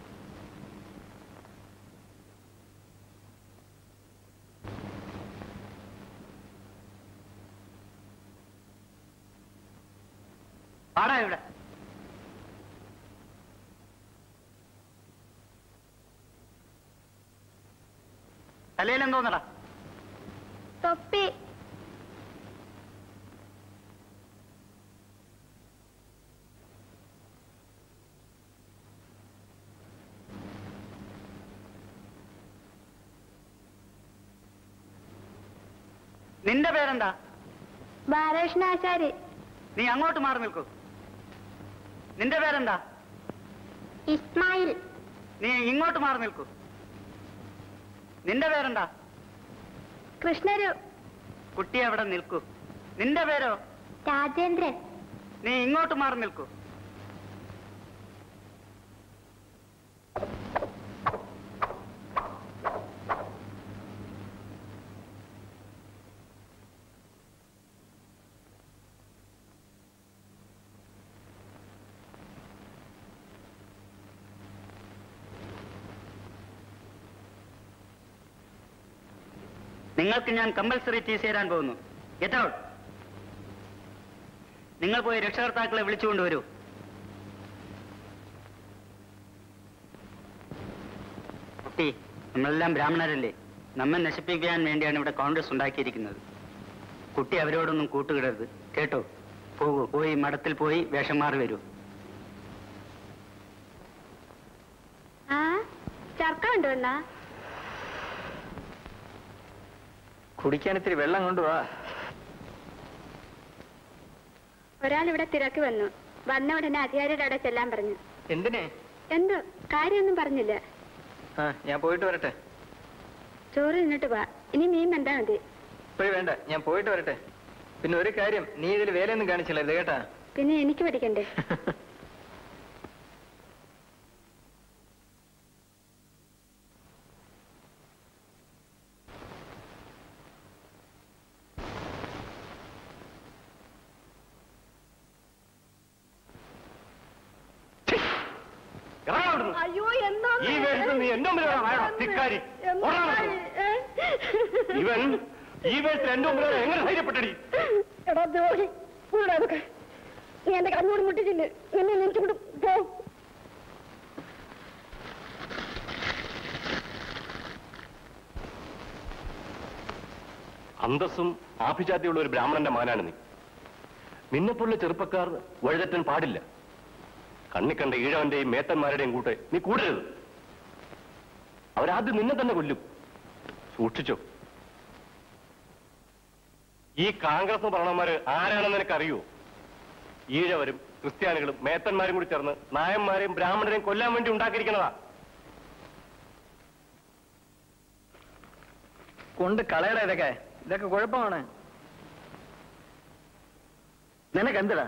പാടാ ഇവിടെ തലയിൽ എന്തോന്നടാ തൊപ്പി നിന്റെ പേരെന്താ ബാലകൃഷ്ണാചാരി നീ അങ്ങോട്ട് മാറി നിൽക്കൂ നിന്റെ പേരെന്താ ഇസ്മായിൽ നീ ഇങ്ങോട്ട് മാറി നിൽക്കൂ നിന്റെ പേരെന്താ കൃഷ്ണരു കുട്ടി അവിടെ നിൽക്കൂ നിന്റെ പേരോ രാജേന്ദ്രൻ നീ ഇങ്ങോട്ട് മാറി നിൽക്കൂ നിങ്ങൾക്ക് ഞാൻ കമ്പൽസറി ടി സി തരാൻ പോകുന്നു ഗെറ്റ് ഔട്ട് നിങ്ങൾ പോയി രക്ഷകർത്താക്കളെ വിളിച്ചുകൊണ്ടുവരൂ കുട്ടി നമ്മളെല്ലാം ബ്രാഹ്മണരല്ലേ നമ്മെ നശിപ്പിക്കാൻ വേണ്ടിയാണ് ഇവിടെ കോൺഗ്രസ് ഉണ്ടാക്കിയിരിക്കുന്നത് കുട്ടി അവരോടൊന്നും കൂട്ടുകിടരുത് കേട്ടോ പോകൂ പോയി മഠത്തിൽ പോയി വേഷം മാറി വരൂ ആ ചർക്ക കൊണ്ടുവന്നാ കുടിക്കാൻ ഇത്തിരി വെള്ളം കൊണ്ടുവാ ഒരാൾ ഇവിടെ തിരക്ക് വന്നു വന്ന ഉടനെ അധികാരിയുടെ അവിടെ ചെല്ലാൻ പറഞ്ഞു എന്തിനെ എന്തോ കാര്യമൊന്നും പറഞ്ഞില്ല ആ ഞാൻ പോയിട്ട് വരട്ടെ ചോറ് തിന്നിട്ട് വാ ഇനി മീൻ കണ്ടാ മതി ഇപ്പോഴും വേണ്ട ഞാൻ പോയിട്ട് വരട്ടെ പിന്നെ ഒരു കാര്യം നീ ഇതിൽ വേലയൊന്നും കാണിച്ചില്ല ഇത് കേട്ടാ പിന്നെ എനിക്ക് പഠിക്കണ്ടേ ഇറങ്ങാ അവിടുന്ന്. അയ്യോ എന്താ ഈ വേഷത്തിൽ നീ എന്റെ മുമ്പിൽ വേണം വേണം ധിക്കാരി ഓടാൻ നോക്ക്. ഇവൻ ഈ വേഷത്തിൽ എന്റെ മുമ്പിൽ എങ്ങനെ ധൈര്യപ്പെട്ടടി എടാ ദ്രോഹി ഇവിടെ അതൊക്കെ നീ എന്റെ കണ്ണോട് മുട്ടിച്ചില്ല എന്നെ നെഞ്ചുകൊണ്ട് പോ അന്തസ്സും ആഭിജാത്യമുള്ള ഒരു ബ്രാഹ്മണന്റെ മകനാണ് നീ നിന്നെപ്പോലുള്ള ചെറുപ്പക്കാർ വഴിതെറ്റാൻ പാടില്ല കണ്ണിക്കണ്ട ഈഴവന്റെയും മേത്തന്മാരുടെയും കൂട്ടെ നീ കൂടരുത് അവരാദ്യം നിന്നെ തന്നെ കൊല്ലും സൂക്ഷിച്ചോ ഈ കോൺഗ്രസ് ഭരണന്മാര് ആരാണെന്ന് നിനക്കറിയോ ഈഴവരും ക്രിസ്ത്യാനികളും മേത്തന്മാരും കൂടി ചേർന്ന് നായന്മാരെയും ബ്രാഹ്മണരെയും കൊല്ലാൻ വേണ്ടി ഉണ്ടാക്കിയിരിക്കുന്നതാ കൊണ്ട് കളയടാ ഇതൊക്കെ ഇതൊക്കെ കുഴപ്പമാണ് നിനക്ക് എന്തിടാ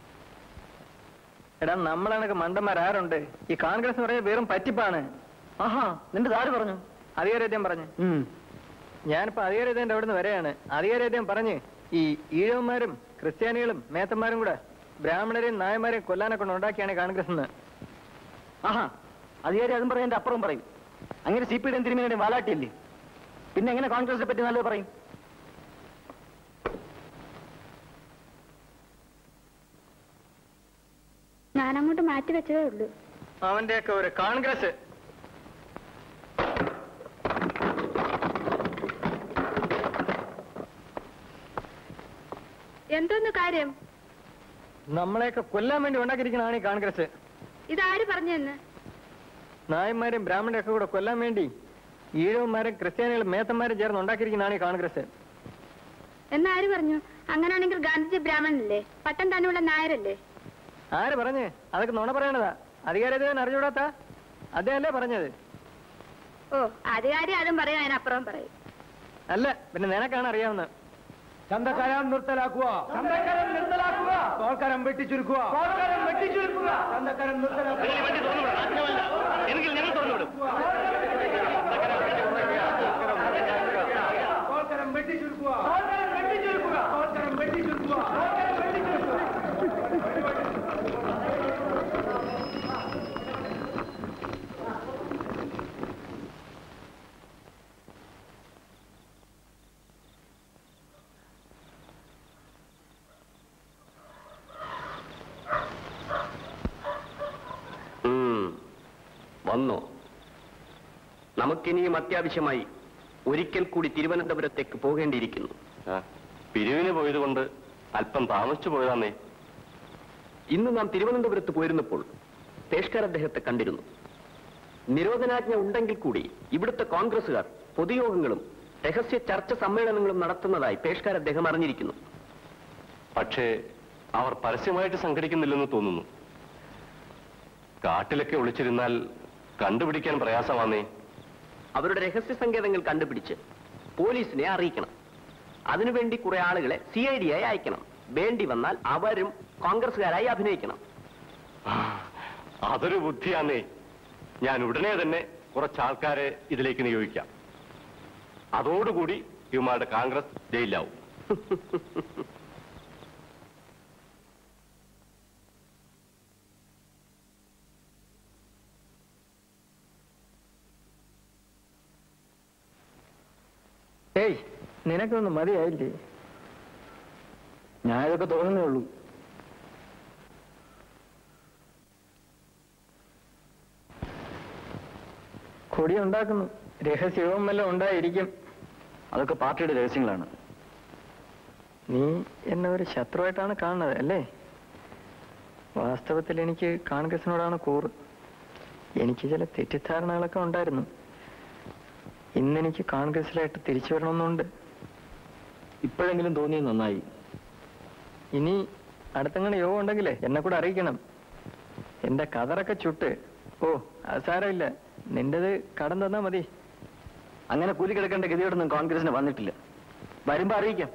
എടാ നമ്മളെനക്ക് മണ്ടന്മാരാരുണ്ട് ഈ കോൺഗ്രസ് എന്ന് പറയുന്നത് വെറും പറ്റിപ്പാണ് ആഹാ നിന്റെ ആര് പറഞ്ഞു അധികാരേദ്യം പറഞ്ഞു ഞാനിപ്പോ അധികാരേദ്യന്റെ അവിടെ നിന്ന് വരെയാണ് അധികാരേദ്യം പറഞ്ഞ് ഈ ഈഴവന്മാരും ക്രിസ്ത്യാനികളും മേത്തന്മാരും കൂടെ ബ്രാഹ്മണരെയും നായന്മാരെയും കൊല്ലാനെ കൊണ്ട് ഉണ്ടാക്കിയാണ് കോൺഗ്രസ് എന്ന് ആഹാ അധികാരി അതും പറയും അപ്പുറം പറയും അങ്ങനെ സി പി ഡിയും തിരുമേനിയുടെയും വാലാട്ടിയല്ലേ പിന്നെ എങ്ങനെ കോൺഗ്രസിനെ പറ്റി നല്ലത് പറയും ഞാൻ അങ്ങോട്ട് മാറ്റി വെച്ചതേ ഉള്ളൂ അവന്റെയൊക്കെ ഒരു കോൺഗ്രസ് എന്തോന്ന് കാര്യം നമ്മളെയൊക്കെ കൊല്ലാൻ വേണ്ടി ഉണ്ടാക്കിയിരിക്കുന്നതാണ് ഈ കോൺഗ്രസ് ഇതാര് പറഞ്ഞെന്ന് നായന്മാരും ബ്രാഹ്മണരും ഒക്കെ കൂടെ കൊല്ലാൻ വേണ്ടി ഈഴവന്മാരും ക്രിസ്ത്യാനികളും മേത്തന്മാരും ചേർന്ന് ഉണ്ടാക്കിയിരിക്കുന്നതാണ് ഈ കോൺഗ്രസ് എന്നാര് പറഞ്ഞു അങ്ങനാണെങ്കിൽ ഗാന്ധിജി ബ്രാഹ്മണനല്ലേ പട്ടം തന്നെയുള്ള നായരല്ലേ ആര് പറഞ്ഞ് അതൊക്കെ നുണ പറയണതാ അധികാരത്തിന് അറിഞ്ഞുകൂടാത്ത അദ്ദേഹമല്ലേ പറഞ്ഞത് ഓ അധികാരി അതും പറയും അതിനപ്പുറം പറയും അല്ല പിന്നെ നിനക്കാണ് അറിയാവുന്നത് ചന്തക്കരം നിർത്തലാക്കുക ചന്തക്കരം നിർത്തലാക്കുക തോൽക്കരം വെട്ടിച്ചുരുക്കുക തോൽക്കരം വെട്ടിച്ചുരുക്കുക ചന്തക്കരം നിർത്തലാക്കുക എങ്കിൽ ഞങ്ങൾ തുറന്നുവിടും തോൽക്കരം വെട്ടിച്ചുരുക്കുക തോൽക്കരം വെട്ടിച്ചുരുക്കുക തോൽക്കരം വെട്ടിച്ചുരുക്കുക തോൽക്കരം വെട്ടിച്ചുരുക്കുക ഉം. വന്നോ നമുക്കിനിയും അത്യാവശ്യമായി ഒരിക്കൽ കൂടി തിരുവനന്തപുരത്തേക്ക് പോകേണ്ടിയിരിക്കുന്നു ആ, പിരിവിന് പോയതുകൊണ്ട് അല്പം താമസിച്ചു പോയതാന്നേ ഇന്ന് നാം തിരുവനന്തപുരത്ത് പോയിരുന്നപ്പോൾ പേഷ്കർ അദ്ദേഹത്തെ കണ്ടിരുന്നു നിരോധനാജ്ഞ ഉണ്ടെങ്കിൽ കൂടി ഇവിടുത്തെ കോൺഗ്രസുകാർ പൊതുയോഗങ്ങളും രഹസ്യ ചർച്ച സമ്മേളനങ്ങളും നടത്തുന്നതായി പേഷ്കർ അദ്ദേഹം അറിഞ്ഞിരിക്കുന്നു പക്ഷേ അവർ പരസ്യമായിട്ട് സംഘടിക്കുന്നില്ലെന്ന് തോന്നുന്നു കാട്ടിലൊക്കെ ഒളിച്ചിരുന്നാൽ കണ്ടുപിടിക്കാൻ പ്രയാസമാന്നേ അവരുടെ രഹസ്യ സങ്കേതങ്ങൾ കണ്ടുപിടിച്ച് പോലീസിനെ അറിയിക്കണം അതിനുവേണ്ടി കുറെ ആളുകളെ സി ഐ ഡി ആയി അയക്കണം വേണ്ടി വന്നാൽ അവരും കോൺഗ്രസുകാരായി അഭിനയിക്കണം ആ, അതൊരു ബുദ്ധിയാന്നേ ഞാൻ ഉടനെ തന്നെ കുറച്ച് ആൾക്കാരെ ഇതിലേക്ക് നിയോഗിക്കാം അതോടുകൂടി ഇവന്മാരുടെ കോൺഗ്രസ് ജയിലാവും ഏയ് നിനക്കൊന്നും മതിയായില്ലേ ഞാൻ ഇതൊക്കെ തോന്നുന്നേ ഉള്ളൂ കൊടി ഉണ്ടാക്കുന്നു രഹസ്യവും വല്ലതും ഉണ്ടായിരിക്കും അതൊക്കെ പാർട്ടിയുടെ രഹസ്യങ്ങളാണ് നീ എന്നെ ഒരു ശത്രുവായിട്ടാണ് കാണുന്നത് അല്ലേ വാസ്തവത്തിൽ എനിക്ക് കോൺഗ്രസിനോടാണ് കൂറ് എനിക്ക് ചില തെറ്റിദ്ധാരണകളൊക്കെ ഉണ്ടായിരുന്നു ഇന്നെനിക്ക് കോൺഗ്രസിലായിട്ട് തിരിച്ചു വരണമെന്നുണ്ട് ഇപ്പോഴെങ്കിലും തോന്നിയത് നന്നായി ഇനി അടുത്തങ്ങനെ യോഗം ഉണ്ടെങ്കിലേ എന്നെ കൂടെ അറിയിക്കണം എന്റെ കതറൊക്കെ ചുട്ട് ഓ അത് സാരമില്ല നിന്റേത് കടം തന്നാ മതി അങ്ങനെ കൂലി കിടക്കേണ്ട ഗതിയോടൊന്നും കോൺഗ്രസിന് വന്നിട്ടില്ല വരുമ്പോ അറിയിക്കാം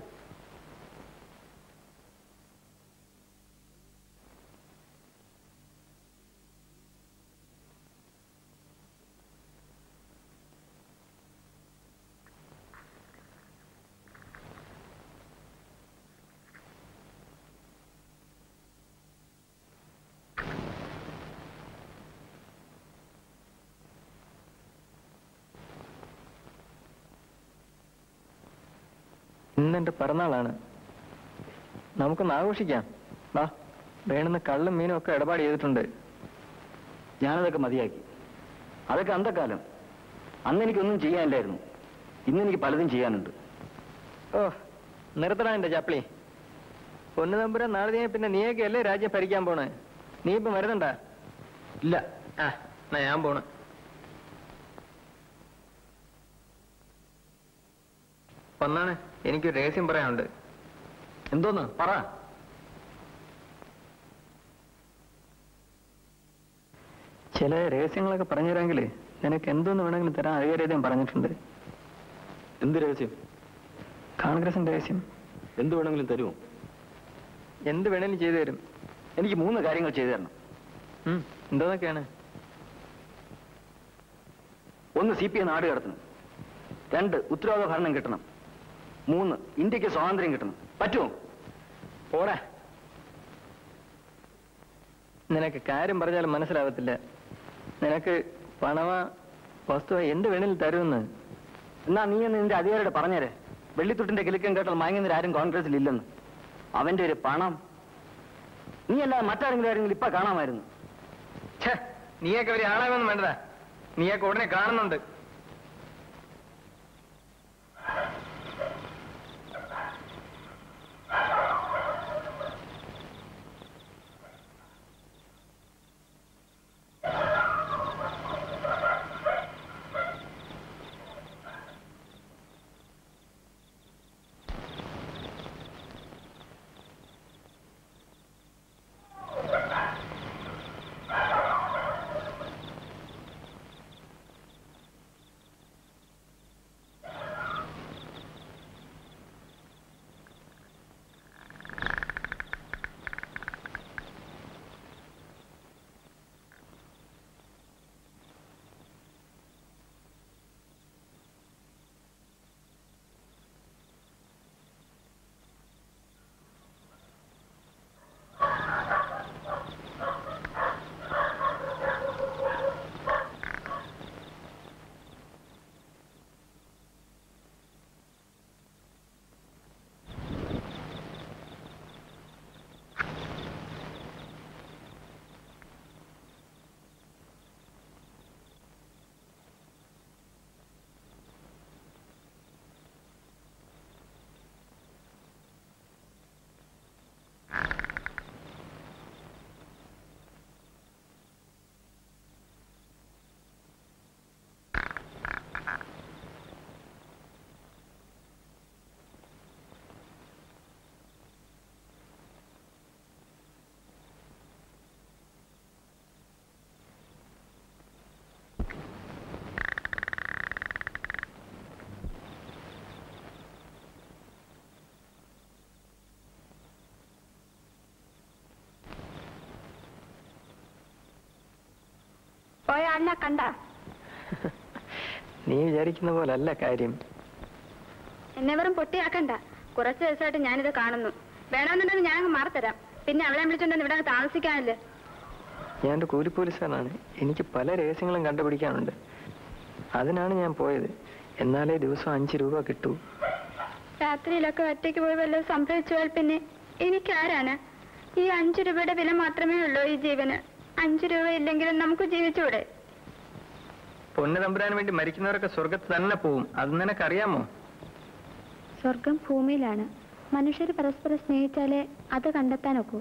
ഇന്നെന്റെ പിറന്നാളാണ് നമുക്കൊന്ന് ആഘോഷിക്കാം വാ വേണമെന്ന് കള്ളും മീനും ഒക്കെ ഇടപാട് ചെയ്തിട്ടുണ്ട് ഞാനതൊക്കെ മതിയാക്കി അതൊക്കെ അന്തക്കാലം അന്ന് എനിക്കൊന്നും ചെയ്യാനില്ലായിരുന്നു ഇന്ന് എനിക്ക് പലതും ചെയ്യാനുണ്ട് ഓ നിർത്തണ എന്റെ ചാപ്പിളി പൊന്നു തമ്പുരാൻ നാളെ നീ പിന്നെ നീയൊക്കെ അല്ലേ രാജ്യം ഭരിക്കാൻ പോണേ നീ ഇപ്പൊ വരുന്നുണ്ടാ ഇല്ല ആ എന്നാ ഞാൻ പോണ ഒന്നാണ് എനിക്കൊരു രഹസ്യം പറയാനുണ്ട് എന്തോന്ന് പറ ചില രഹസ്യങ്ങളൊക്കെ പറഞ്ഞു തരാമെങ്കിൽ നിനക്ക് എന്തോന്ന് വേണമെങ്കിലും തരാൻ അധികാരം പറഞ്ഞിട്ടുണ്ട് എന്ത് രഹസ്യം കോൺഗ്രസിന്റെ രഹസ്യം എന്ത് വേണമെങ്കിലും തരുമോ എന്ത് വേണമെങ്കിലും ചെയ്തു തരും എനിക്ക് മൂന്ന് കാര്യങ്ങൾ ചെയ്തു തരണം എന്തോന്നൊക്കെയാണ് ഒന്ന് സി പി ഐ നാട് കടത്തണം രണ്ട് ഉത്തരവാദ ഭരണം കിട്ടണം മൂന്ന് ഇന്ത്യക്ക് സ്വാതന്ത്ര്യം കിട്ടണം പറ്റുമോ പോടാ നിനക്ക് കാര്യം പറഞ്ഞാലും മനസ്സിലാവത്തില്ല നിനക്ക് പണമ വസ്തുവ എന്ത് വേണേലും തരുമെന്ന് എന്നാ നീ എന്ന് നിന്റെ അധികാരിയുടെ പറഞ്ഞേരെ വെള്ളിത്തൊട്ടിന്റെ കിലുക്കം കേട്ടാൽ മയങ്ങുന്നവർ ആരും കോൺഗ്രസിൽ ഇല്ലെന്ന് അവന്റെ ഒരു പണം നീ അല്ല മറ്റാരെങ്കിലും ആരെങ്കിലും ഇപ്പൊ കാണാമായിരുന്നു നീയൊക്കെ ഒരു ആളാകൊന്നും വേണ്ടതാ നീയൊക്കെ ഉടനെ കാണുന്നുണ്ട് പോയ ആളിനെ കണ്ട നീ വിചാരിക്കുന്ന പോലല്ല കാര്യം എന്നെ വെറും പൊട്ടിയാക്കണ്ട കുറച്ച് ദിവസമായിട്ട് ഞാനിത് കാണുന്നു വേണമെന്നുണ്ടെങ്കിൽ ഞാൻ അങ്ങ് മാറിത്തരാം പിന്നെ അവളെ വിളിച്ചോണ്ടെന്ന് ഇവിടെ അങ്ങ് താമസിക്കാനല്ലേ ഞാൻ ഒരു കൂലിപ്പോലീസുകാരനാണ് എനിക്ക് പല രഹസ്യങ്ങളും കണ്ടുപിടിക്കാനുണ്ട് അതിനാണ് ഞാൻ പോയത് എന്നാലേ ദിവസം അഞ്ച് രൂപ കിട്ടൂ രാത്രിയിലൊക്കെ ഒറ്റയ്ക്ക് പോയി വല്ലതും സംഭവിച്ചാൽ പിന്നെ എനിക്കാരാണ് ഈ അഞ്ചു രൂപയുടെ വില മാത്രമേ ഉള്ളൂ ഈ ജീവന് അഞ്ചു രൂപ ഇല്ലെങ്കിലും നമുക്ക് ജീവിച്ചൂടെ പൊന്നു തമ്പുരാൻ വേണ്ടി മരിക്കുന്നവരൊക്കെ സ്വർഗത്ത് തന്നെ പോവും അത് നിനക്കറിയാമോ സ്വർഗം ഭൂമിയിലാണ് മനുഷ്യർ പരസ്പരം സ്നേഹിച്ചാലേ അത് കണ്ടെത്താനൊക്കൂ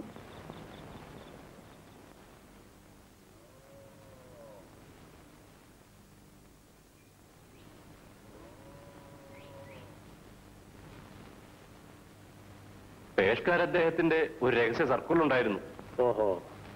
പേഷ്കാർ അദ്ദേഹത്തിന്റെ ഒരു രഹസ്യ സർക്കിൾ ഉണ്ടായിരുന്നു ഓഹോ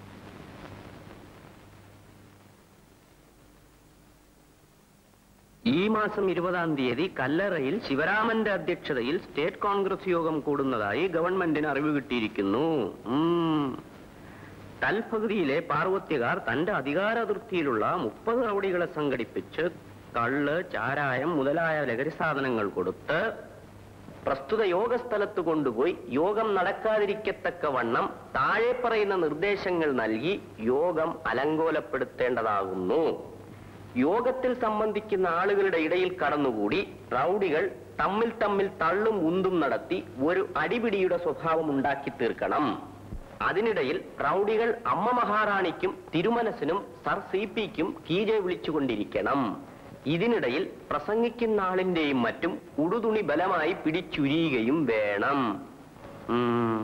ഈ മാസം ഇരുപതാം തീയതി കല്ലറയിൽ ശിവരാമന്റെ അധ്യക്ഷതയിൽ സ്റ്റേറ്റ് കോൺഗ്രസ് യോഗം കൂടുന്നതായി ഗവൺമെന്റിന് അറിവ് കിട്ടിയിരിക്കുന്നു ഉം. തൽപകുതിയിലെ പാർവത്യകാർ തന്റെ അധികാരതിർത്തിയിലുള്ള മുപ്പത് റൗഡികളെ സംഘടിപ്പിച്ച് കള്ള് ചാരായം മുതലായ ലഹരി സാധനങ്ങൾ കൊടുത്ത് പ്രസ്തുത യോഗസ്ഥലത്ത് കൊണ്ടുപോയി യോഗം നടക്കാതിരിക്കത്തക്ക വണ്ണം താഴെ പറയുന്ന നിർദ്ദേശങ്ങൾ നൽകി യോഗം അലങ്കോലപ്പെടുത്തേണ്ടതാകുന്നു യോഗത്തിൽ സംബന്ധിക്കുന്ന ആളുകളുടെ ഇടയിൽ കടന്നുകൂടി റൗഡികൾ തമ്മിൽ തമ്മിൽ തള്ളും ഉന്തും നടത്തി ഒരു അടിപിടിയുടെ സ്വഭാവം ഉണ്ടാക്കി തീർക്കണം അതിനിടയിൽ റൗഡികൾ അമ്മ മഹാറാണിക്കും തിരുമനസിനും സർ സി പിക്കും കീജെ വിളിച്ചുകൊണ്ടിരിക്കണം ഇതിനിടയിൽ പ്രസംഗിക്കുന്ന ആളിന്റെയും മറ്റും ഉടുതുണി ബലമായി പിടിച്ചുരിയുകയും വേണം ഉം.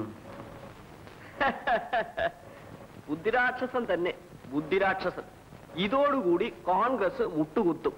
ബുദ്ധിരാക്ഷസൻ തന്നെ ബുദ്ധിരാക്ഷസൻ ഇതോടുകൂടി കോൺഗ്രസ് മുട്ടുകുത്തും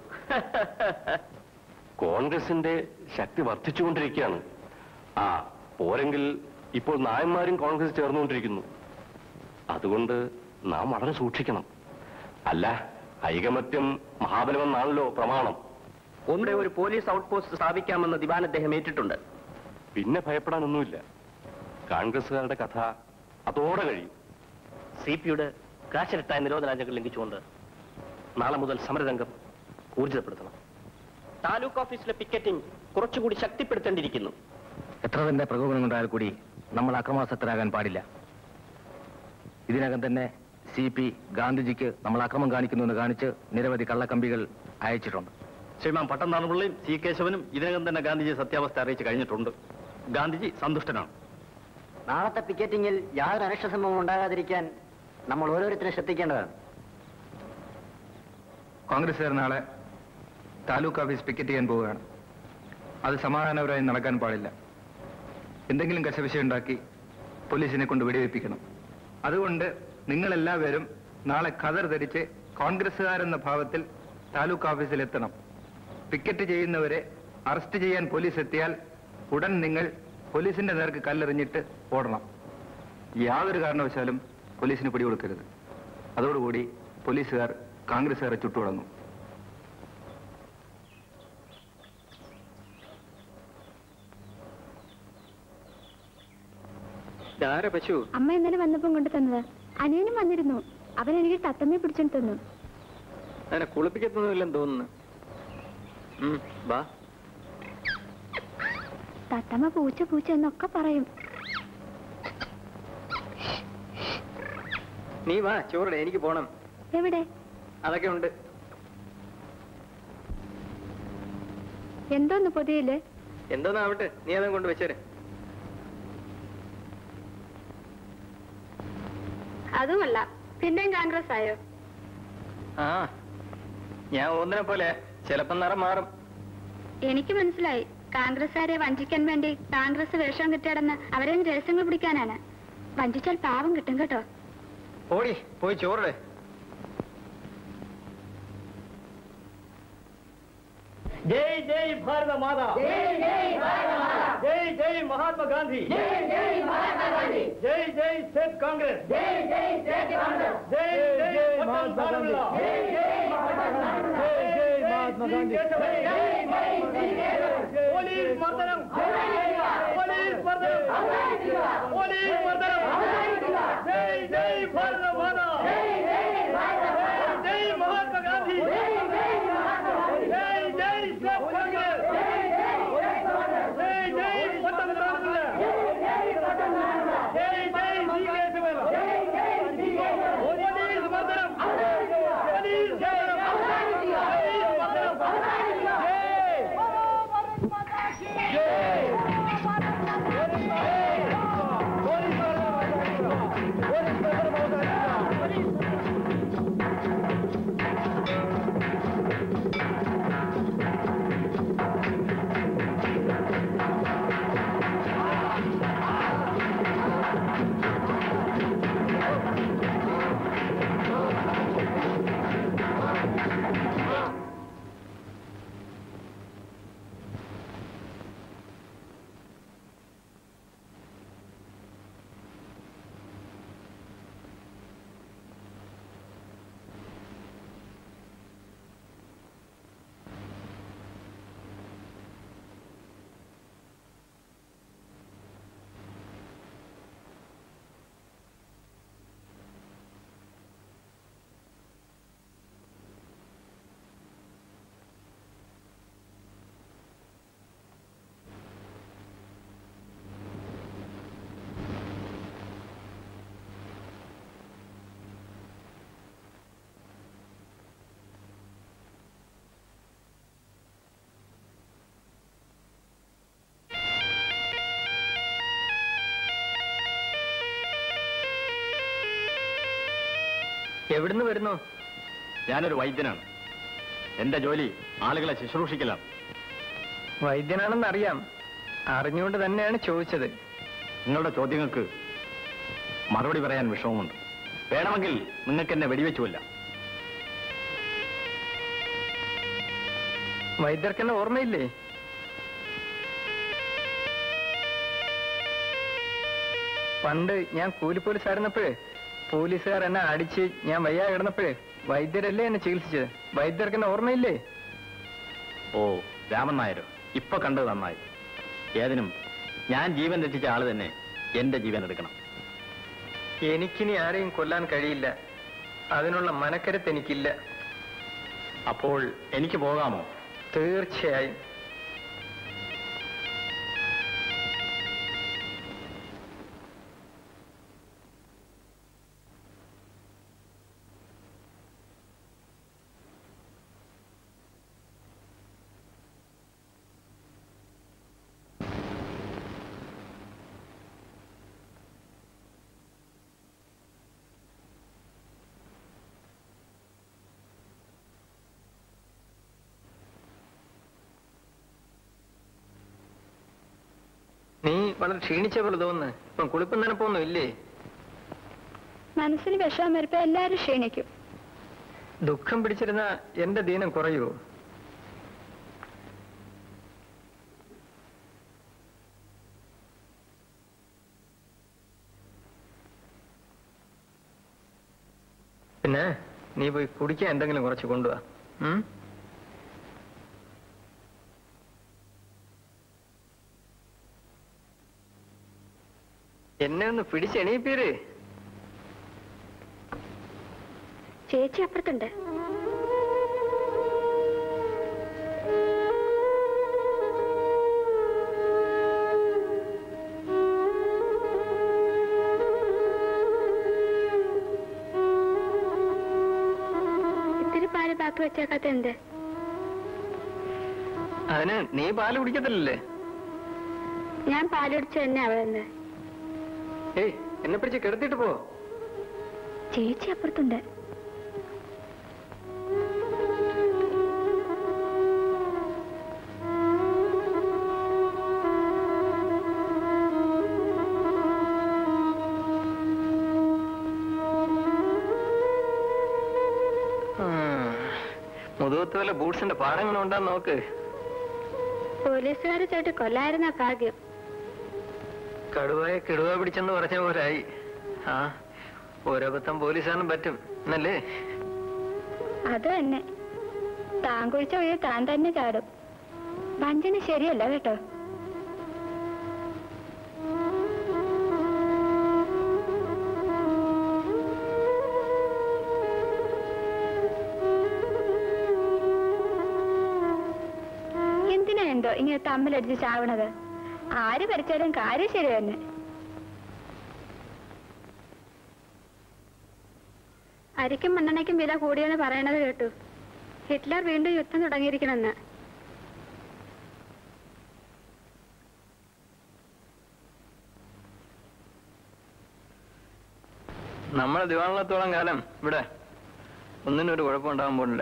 കോൺഗ്രസിന്റെ ശക്തി വർദ്ധിച്ചുകൊണ്ടിരിക്കുകയാണ് ആ പോരെങ്കിൽ ഇപ്പോൾ നായന്മാരും കോൺഗ്രസ് ചേർന്നുകൊണ്ടിരിക്കുന്നു അതുകൊണ്ട് നാം വളരെ സൂക്ഷിക്കണം അല്ല ഐകമത്യം മഹാബലമെന്നാണല്ലോ പ്രമാണം ഒന്നുടെ ഒരു പോലീസ് ഔട്ട് പോസ്റ്റ് സ്ഥാപിക്കാമെന്ന് ദിവാൻ അദ്ദേഹം ഏറ്റിട്ടുണ്ട് പിന്നെ ഭയപ്പെടാനൊന്നുമില്ല കോൺഗ്രസുകാരുടെ കഥ അതോടെ കഴിയും സി പിയുടെ കാശിരട്ടായ നിരോധനാജ്ഞകൾ ലംഘിച്ചുകൊണ്ട് നാളെ മുതൽ സമരരംഗം ഊർജിതപ്പെടുത്തണം താലൂക്ക് ഓഫീസിലെ പിക്കറ്റിംഗ് കുറച്ചുകൂടി ശക്തിപ്പെടുത്തേണ്ടിയിരിക്കുന്നു എത്ര തന്നെ പ്രകോപനമുണ്ടായാൽ കൂടി നമ്മൾ അക്രമാസക്തരാകാൻ പാടില്ല ഇതിനകം തന്നെ സി പി ഗാന്ധിജിക്ക് നമ്മൾ അക്രമം കാണിക്കുന്നു എന്ന് കാണിച്ച് നിരവധി കള്ളക്കമ്പികൾ അയച്ചിട്ടുണ്ട് ശ്രീമാൻ പട്ടംതാണുപിള്ളയും സി കേശവനും ഇതിനകം തന്നെ ഗാന്ധിജി സത്യാവസ്ഥ അറിയിച്ച് കഴിഞ്ഞിട്ടുണ്ട് ഗാന്ധിജി സന്തുഷ്ടനാണ് നാളത്തെ പിക്കറ്റിംഗിൽ യാതൊരു അനിഷ്ട സംഭവം ഉണ്ടാകാതിരിക്കാൻ നമ്മൾ ഓരോരുത്തരും ശ്രദ്ധിക്കേണ്ടതാണ് കോൺഗ്രസ്സുകാർ നാളെ താലൂക്ക് ഓഫീസ് പിക്കറ്റ് ചെയ്യാൻ പോവുകയാണ് അത് സമാധാനപരമായി നടക്കാൻ പാടില്ല എന്തെങ്കിലും കശപിശയുണ്ടാക്കി പോലീസിനെ കൊണ്ട് വെടിവെപ്പിക്കണം അതുകൊണ്ട് നിങ്ങളെല്ലാവരും നാളെ ഖദർ ധരിച്ച് കോൺഗ്രസ്സുകാരെന്ന ഭാവത്തിൽ താലൂക്ക് ഓഫീസിൽ എത്തണം പിക്കറ്റ് ചെയ്യുന്നവരെ അറസ്റ്റ് ചെയ്യാൻ പോലീസ് എത്തിയാൽ ഉടൻ നിങ്ങൾ പോലീസിന്റെ നേർക്ക് കല്ലെറിഞ്ഞിട്ട് ഓടണം യാതൊരു കാരണവശാലും പോലീസിന് പിടികൊടുക്കരുത് അതോടുകൂടി പോലീസുകാർ കോൺഗ്രസ്സുകാരെ ചുട്ടുടങ്ങും പശു അമ്മ ഇന്നലെ വന്നപ്പം കൊണ്ടു തന്നത് അനിയനും വന്നിരുന്നു അവൻ എനിക്ക് തത്തമ്മയെ പിടിച്ചോണ്ട് തന്നു അതിനെ കുളിപ്പിക്കത്തൊന്നുമില്ലെന്ന് തോന്നുന്നു ഉം, വാ തത്തമ്മ പൂച്ച പൂച്ച എന്നൊക്കെ പറയും നീ വാ ചോറിടെ എനിക്ക് പോണം എവിടെ അതൊക്കെ ഉണ്ട് എന്തോന്ന് പൊതിയില് എന്തോന്നാവട്ടെ നീ അതും കൊണ്ട് വെച്ചേരെ അതുമല്ല പിന്നെയും കോൺഗ്രസ് ആയോ ആ ഞാൻ ഒന്നിനെ പോലെ ചിലപ്പം നിറം മാറും എനിക്ക് മനസ്സിലായി കോൺഗ്രസ്സുകാരെ വഞ്ചിക്കാൻ വേണ്ടി കോൺഗ്രസ് വേഷം കിട്ടിയടന്ന് അവരെ രഹസ്യങ്ങൾ പിടിക്കാനാണ് വഞ്ചിച്ചാൽ പാവം കിട്ടും കേട്ടോ ഓടി പോയി ചോറിടെ जय जय भारत माता जय जय भारत माता जय जय महात्मा गांधी जय जय महात्मा गांधी जय जय स्टेट कांग्रेस जय जय स्टेट कांग्रेस जय जय महात्मा गांधी जय जय महात्मा गांधी जय जय महात्मा गांधी जय जय पोलीस मर्दनम पोलीस मर्दनम पोलीस मर्दनम जय जय भारत माता जय जय भारत जय महात्मा गांधी जय जय महात्मा गांधी जय जय स्टेट कांग्रेस जय जय पटन रामला जय जय सीकेशवेला पोलीस मर्दनम पोलीस मर्दनम पोलीस मर्दनम जय എവിടുന്ന് വരുന്നു ഞാനൊരു വൈദ്യനാണ് എന്റെ ജോലി ആളുകളെ ശുശ്രൂഷിക്കലാണ് വൈദ്യനാണെന്ന് അറിയാം അറിഞ്ഞുകൊണ്ട് തന്നെയാണ് ചോദിച്ചത് നിങ്ങളുടെ ചോദ്യങ്ങൾക്ക് മറുപടി പറയാൻ വിഷമമുണ്ട് വേണമെങ്കിൽ നിങ്ങൾക്ക് എന്നെ വെടിവെച്ചുമില്ല വൈദ്യർക്കെന്നെ ഓർമ്മയില്ലേ പണ്ട് ഞാൻ കൂലി പോലീസായിരുന്നപ്പോഴേ പോലീസുകാർ എന്നെ അടിച്ച് ഞാൻ വയ്യാ കിടന്നപ്പോഴേ വൈദ്യരല്ലേ എന്നെ ചികിത്സിച്ചത് വൈദ്യർക്ക് എന്നെ ഓർമ്മയില്ലേ ഓ രാമൻ നായരോ ഇപ്പൊ കണ്ടത് നന്നായി ഏതിനും ഞാൻ ജീവൻ രക്ഷിച്ച ആള് തന്നെ എന്റെ ജീവൻ എടുക്കണം എനിക്കിനി ആരെയും കൊല്ലാൻ കഴിയില്ല അതിനുള്ള മനക്കരുത്ത് എനിക്കില്ല അപ്പോൾ എനിക്ക് പോകാമോ തീർച്ചയായും നീ വളരെ ക്ഷീണിച്ച പോലെ തോന്നുന്നു ഇപ്പം കുളിപ്പം നനപ്പൊന്നും ഇല്ലേ മനസ്സിന് വിഷമം വരുമ്പോ എല്ലാരും ക്ഷീണിക്കും ദുഃഖം പിടിച്ചിരുന്ന എന്റെ ദീനം കുറയുമോ പിന്നെ നീ പോയി കുടിക്കാൻ എന്തെങ്കിലും കുറച്ച് കൊണ്ടുവാ ഉം? എന്നെ ഒന്ന് പിടിച്ചെണീപ്പീര് ചേച്ചി അപ്പുറത്തുണ്ട് ഇത്തിരി പാല് ബാക്കി വെച്ചേക്കാത്ത എന്ത് അതിന് നീ പാല് കുടിക്കത്തില്ലല്ലേ ഞാൻ പാലുടിച്ച തന്നെ അവളെന്ത് ഏയ് എന്നെ പിടിച്ച് കിടത്തിട്ട് പോ ചേച്ചി അപ്പുറത്തുണ്ട് മുതുകത്ത് വല്ല ബൂട്ട്സിന്റെ പാടങ്ങളും ഉണ്ടാ നോക്ക് പോലീസുകാരെ ചേട്ട് കൊല്ലായിരുന്ന ഭാഗ്യം കടുവയെ കിടുവ പിടിച്ചെന്ന് പറഞ്ഞ പോലായി ആ ഓരോപത്തം പോലീസാനും പറ്റും എന്നല്ലേ അത് തന്നെ താൻ കുഴിച്ച വഴി താൻ തന്നെ ചാടും വഞ്ചന ശരിയല്ല കേട്ടോ എന്തിനാ എന്തോ ഇങ്ങനെ തമ്മിലടിച്ച് ചാവണത് ആര് ഭരിച്ചാലും കാര്യം ശരി തന്നെ അരിക്കും മണ്ണെണ്ണയ്ക്കും വില കൂടിയെന്ന് പറയണത് കേട്ടു ഹിറ്റ്ലർ വീണ്ടും യുദ്ധം തുടങ്ങിയിരിക്കണമെന്ന് നമ്മളെ ദിവാണത്തോളം കാലം ഇവിടെ ഒന്നിനും ഒരു കുഴപ്പമുണ്ടാകാൻ പോകുന്നില്ല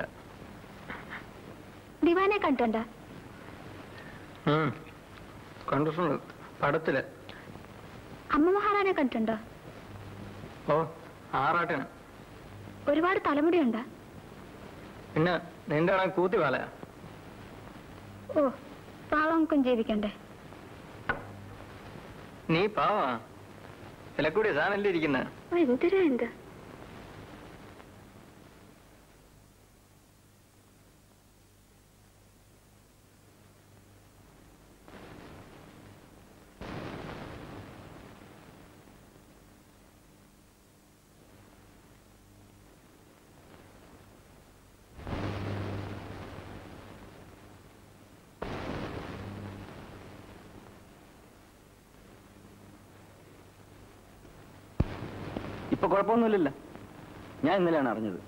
ദിവാനെ കണ്ടുണ്ടോ ഉം. കണ്ടിട്ടുണ്ട് പടത്തില് അമ്മ മഹാറാനെ കണ്ടിട്ടുണ്ടോ ഓ ആറാട്ടാണ് ഒരുപാട് തലമുടിയുണ്ടോ പിന്നെ നിന്റെ ആണെ കൂത്തി പാല ഓ പാവങ്ങൾക്കും ജീവിക്കണ്ടേ നീ പാവാ വിലക്കൂടിയ സാധനല്ലേ ഇരിക്കുന്ന ഓ എന്തിനാ എന്ത് ഇപ്പൊ കുഴപ്പമൊന്നുമില്ലല്ലോ ഞാൻ ഇന്നലെയാണ് അറിഞ്ഞത്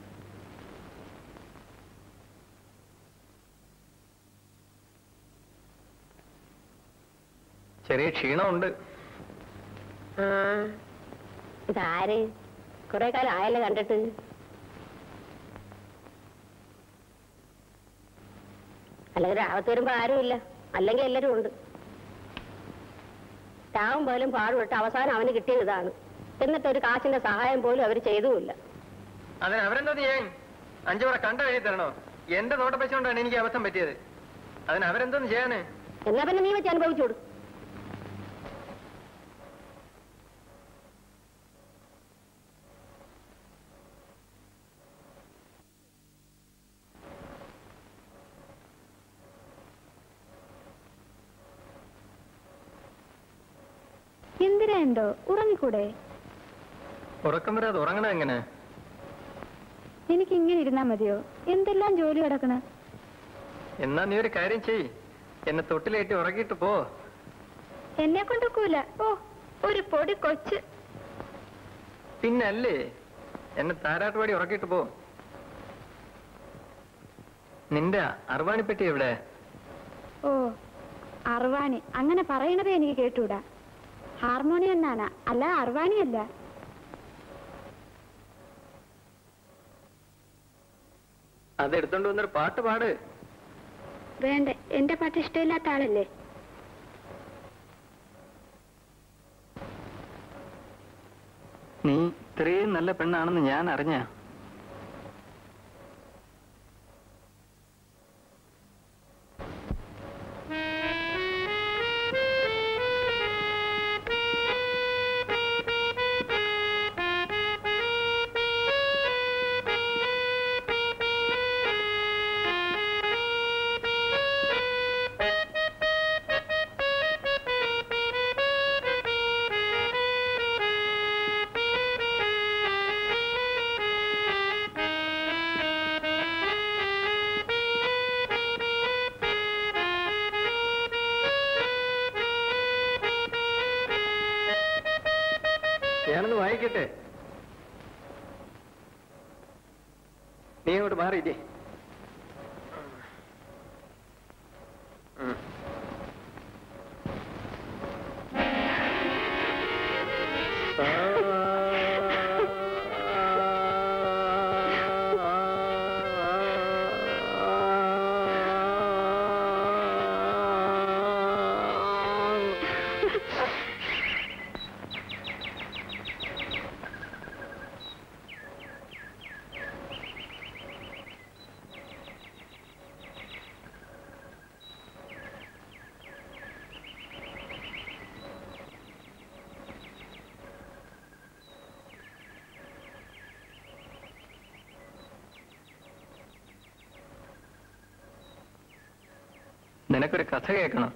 ചെറിയ ക്ഷീണമുണ്ട് ഇതാര് കുറെ കാലം ആയല്ലോ കണ്ടിട്ട് അല്ലെങ്കിൽ രാവത്ത് വരുമ്പോ ആരുമില്ല അല്ലെങ്കിൽ എല്ലാരും ഉണ്ട് രാവും പോലും പാടുപെട്ട് അവസാനം അവന് കിട്ടിയത് ഇതാണ് എന്നിട്ട് ഒരു കാശിന്റെ സഹായം പോലും അവർ ചെയ്തുമില്ല അതിന് അവരെന്താ ചെയ്യാൻ അഞ്ചു പറ കണ്ട എഴുതി തരണോ എന്റെ നോട്ട പൈസ കൊണ്ടാണ് എനിക്ക് അബദ്ധം പറ്റിയത് അതിന് അവരെന്തോന്ന് ചെയ്യാന് എന്നാ പിന്നെ നീ വെച്ച് അനുഭവിച്ചു കൊടുക്കും എന്തിനാ എന്തോ ഉറങ്ങിക്കൂടെ ഉറക്കം വരാതെ ഉറങ്ങണ എങ്ങനെ എനിക്ക് ഇങ്ങനെ ഇരുന്നാ മതിയോ എന്തെല്ലാം ജോലി കിടക്കണ എന്നാ നീ ഒരു കാര്യം ചെയ് എന്നെ തൊട്ടിലേറ്റി ഉറക്കിയിട്ട് പോ എന്നെ കൊണ്ടൊക്കൂല ഓ ഒരു പൊടി കൊച്ച് പിന്നല്ലേ എന്നെ താരാട്ടുപാടി ഉറക്കിയിട്ട് പോ നിന്റെ അറുവാണിപ്പെട്ടി എവിടെ ഓ അർവാണി അങ്ങനെ പറയണതേ എനിക്ക് കേട്ടൂടാ ഹാർമോണിയം എന്നാണ് അല്ല അർവാണിയല്ല അത് എടുത്തോണ്ട് വന്നൊരു പാട്ട് പാട് വേണ്ട എന്റെ പാട്ട് ഇഷ്ടമില്ലാത്ത ആളല്ലേ നീ ഇത്രയും നല്ല പെണ്ണാണെന്ന് ഞാൻ അറിഞ്ഞ ഞാനൊന്ന് വായിക്കട്ടെ നീ അങ്ങോട്ട് മാറിയില്ലേ നിനക്കൊരു കഥ കേൾക്കണം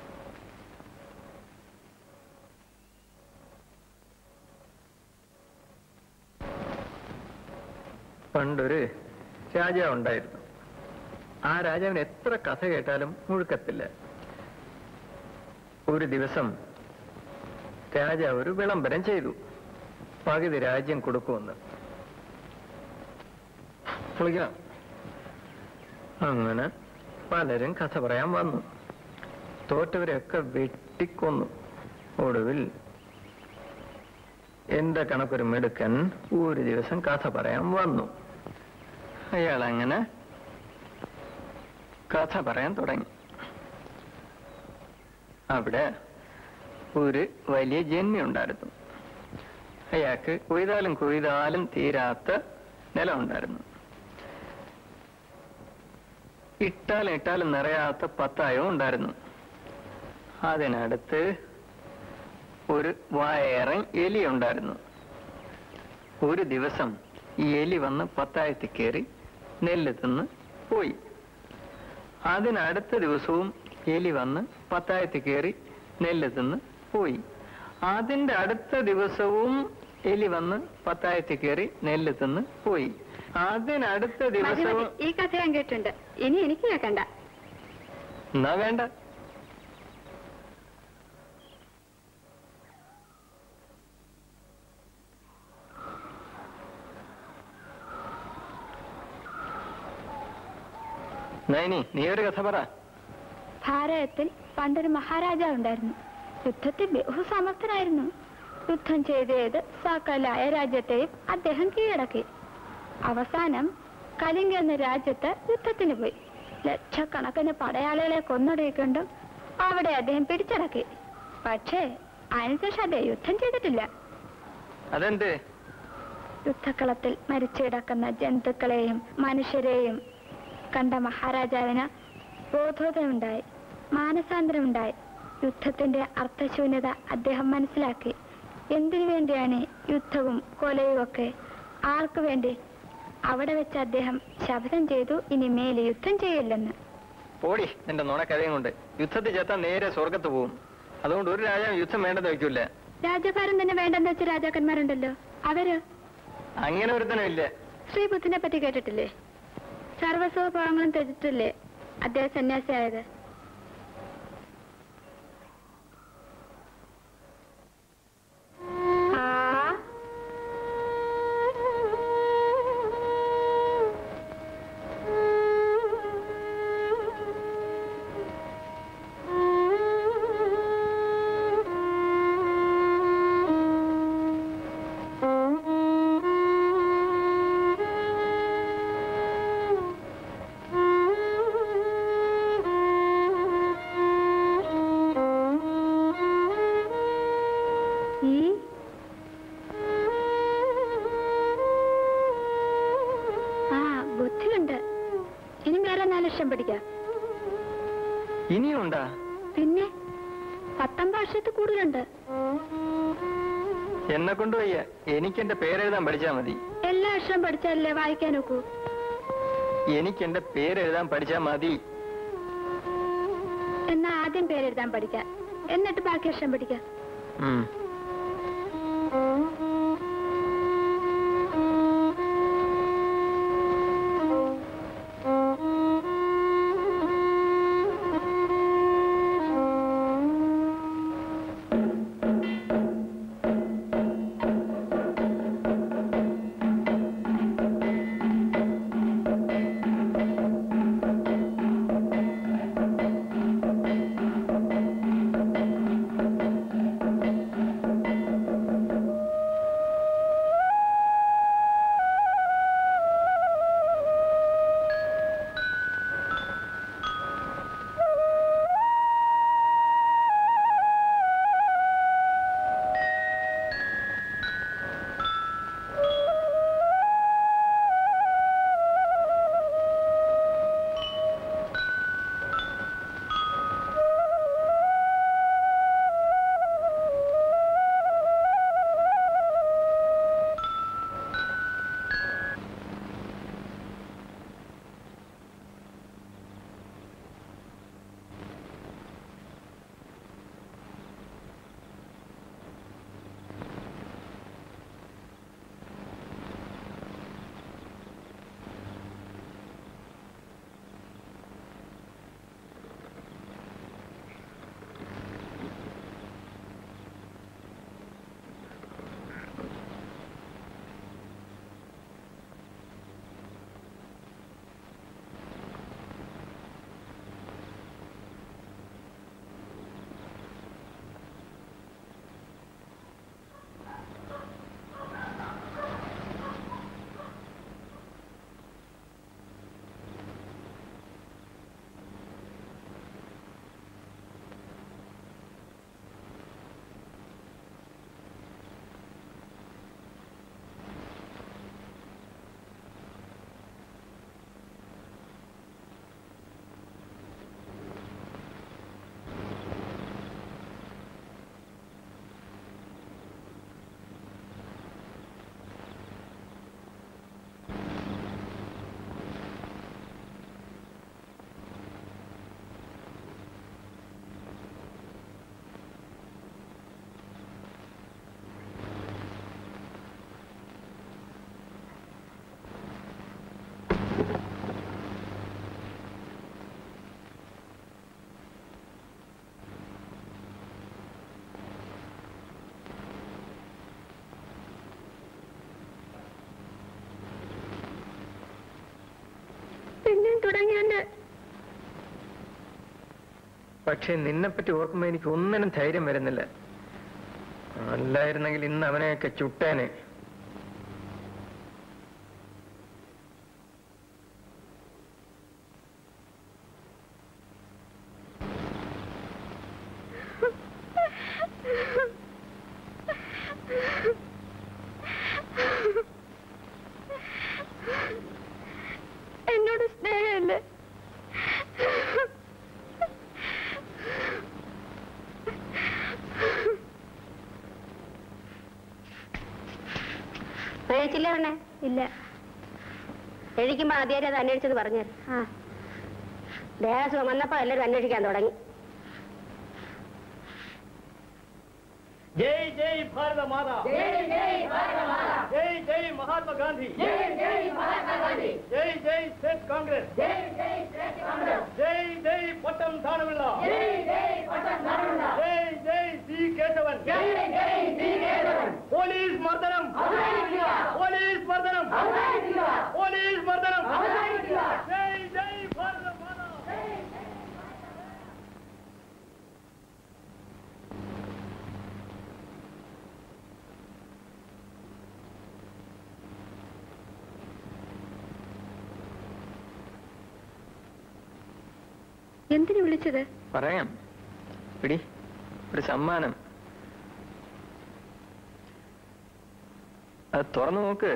പണ്ടൊരു രാജാവ് ഉണ്ടായിരുന്നു ആ രാജാവിന് എത്ര കഥ കേട്ടാലും മുഴുക്കത്തില്ല ഒരു ദിവസം രാജാവ് ഒരു വിളംബരം ചെയ്തു പകുതി രാജ്യം കൊടുക്കുമെന്ന് പൊളിക്കണം അങ്ങനെ പലരും കഥ പറയാൻ വന്നു തോറ്റവരെയൊക്കെ വെട്ടിക്കൊന്നു ഒടുവിൽ എന്റെ കണക്കൊരു മിടുക്കൻ ഒരു ദിവസം കഥ പറയാൻ വന്നു അയാൾ അങ്ങനെ കഥ പറയാൻ തുടങ്ങി അവിടെ ഒരു വലിയ ജന്മി ഉണ്ടായിരുന്നു അയാൾക്ക് കൊയ്താലും കൊയ്താലും തീരാത്ത നിലം ഉണ്ടായിരുന്നു ഇട്ടാലും ഇട്ടാലും നിറയാത്ത പത്തായവും ഉണ്ടായിരുന്നു അതിനടുത്ത് ഒരു വയറൻ എലി ഉണ്ടായിരുന്നു ഒരു ദിവസം ഈ എലി വന്ന് പത്തായത്തിൽ കയറി നെല്ല് തിന്ന് പോയി അതിനടുത്ത ദിവസവും എലി വന്ന് പത്തായത്തിൽ കയറി നെല്ല് തിന്ന് പോയി അതിന്റെ അടുത്ത ദിവസവും എലി വന്ന് പത്തായത്തിൽ കയറി നെല്ല് തിന്ന് പോയി അതിനടുത്ത മതി, മതി. ദിവസവും ഈ കഥ ഞാൻ കേട്ടിട്ടുണ്ട് ഇനി എനിക്ക് കേൾക്കണ്ട എന്നാ വേണ്ട നൈനി നീ ഒരു കഥ പറ ഭാരതത്തിൽ പണ്ടൊരു മഹാരാജാവ് ഉണ്ടായിരുന്നു യുദ്ധത്തിൽ ബഹുസമർത്ഥനായിരുന്നു യുദ്ധം ചെയ്ത് ചെയ്ത് സകലായ രാജ്യത്തെയും അദ്ദേഹം കീഴടക്കി അവസാനം കലിംഗ എന്ന രാജ്യത്ത് യുദ്ധത്തിന് പോയി ലക്ഷക്കണക്കിന് പടയാളികളെ കൊന്നൊടുക്കിക്കൊണ്ടും അവിടെ അദ്ദേഹം പിടിച്ചടക്കി പക്ഷേ അതിനുശേഷം അദ്ദേഹം യുദ്ധം ചെയ്തിട്ടില്ല അതെന്തേ യുദ്ധക്കളത്തിൽ മരിച്ചു കിടക്കുന്ന ജന്തുക്കളെയും മനുഷ്യരെയും കണ്ട മഹാരാജാവിന് ബോധോദയമുണ്ടായി മാനസാന്തരമുണ്ടായി യുദ്ധത്തിന്റെ അർത്ഥശൂന്യത അദ്ദേഹം മനസ്സിലാക്കി എന്തിനു വേണ്ടിയാണ് യുദ്ധവും കൊലയും ഒക്കെ ആർക്കു വേണ്ടി അവിടെ വെച്ച് അദ്ദേഹം ശപഥം ചെയ്തു ഇനി മേലെ യുദ്ധം ചെയ്യില്ലെന്ന് പോടി നിന്റെ നുണക്കഥയും കൊണ്ട് യുദ്ധത്തിൽ ചേത്താൻ നേരെ സ്വർഗത്ത് പോവും അതുകൊണ്ട് ഒരു രാജാവ് യുദ്ധം വേണ്ടെന്ന് വെക്കൂല രാജഭാരം തന്നെ വേണ്ടെന്ന് വെച്ച രാജാക്കന്മാരുണ്ടല്ലോ അവര് അങ്ങനെ ഒരുത്തനും ഇല്ല ശ്രീബുദ്ധനെ പറ്റി കേട്ടിട്ടില്ലേ സർവസ്വഭാവങ്ങളും ത്യജിച്ചില്ലേ അദ്ദേഹം സന്യാസിയായത് ആ ഈ ആ ബുദ്ധിയുണ്ട് ഇനി വേറെ നാല് ലക്ഷം പിടിക്കാം ഇനിയും ഉണ്ടാ പിന്നെ പത്തൊമ്പത് വർഷത്തിൽ കൂടുതലുണ്ട് എന്നെ കൊണ്ട് വയ്യ എനിക്ക് എന്റെ പേരെഴുതാൻ പഠിച്ചാ മതി എല്ലാ അക്ഷരം പഠിച്ചാലല്ലേ വായിക്കാൻ നോക്കൂ എനിക്ക് എന്റെ പേരെഴുതാൻ പഠിച്ചാ മതി എന്നാ ആദ്യം പേരെഴുതാൻ പഠിക്കാം എന്നിട്ട് ബാക്കി അക്ഷരം പഠിക്കാം ഉം. പിന്നെയും തുടങ്ങിയെന്റെ പക്ഷെ നിന്നെപ്പറ്റി ഓർക്കുമ്പോ എനിക്ക് ഒന്നിനും ധൈര്യം വരുന്നില്ല അല്ലായിരുന്നെങ്കിൽ ഇന്ന് അവനെയൊക്കെ ചുട്ടേനെ കഴിച്ചില്ല വേണേ ഇല്ല കഴിക്കുമ്പോ ആദ്യം അത് അന്വേഷിച്ചത് പറഞ്ഞു ആ ദേഹസുഖം വന്നപ്പോ എല്ലാവരും അന്വേഷിക്കാൻ തുടങ്ങി ജയ് ജയ് ഭാരത മാതാ ജയ് ജയ് മഹാത്മാ ഗാന്ധി ജയ് ജയ് സ്റ്റേറ്റ് കോൺഗ്രസ് ജയ് ജയ് പട്ടം താണുള്ള ജയ് ജയ് സി കേശവൻ പോലീസ് മർദ്ദനം പോലീസ് മർദ്ദനം പോലീസ് മർദ്ദനം ജയ് ജയ് ഭാരത മാതാ എന്തിനു വിളിച്ചത് പറയാം പിടി ഒരു സമ്മാനം അത് തുറന്നു നോക്ക്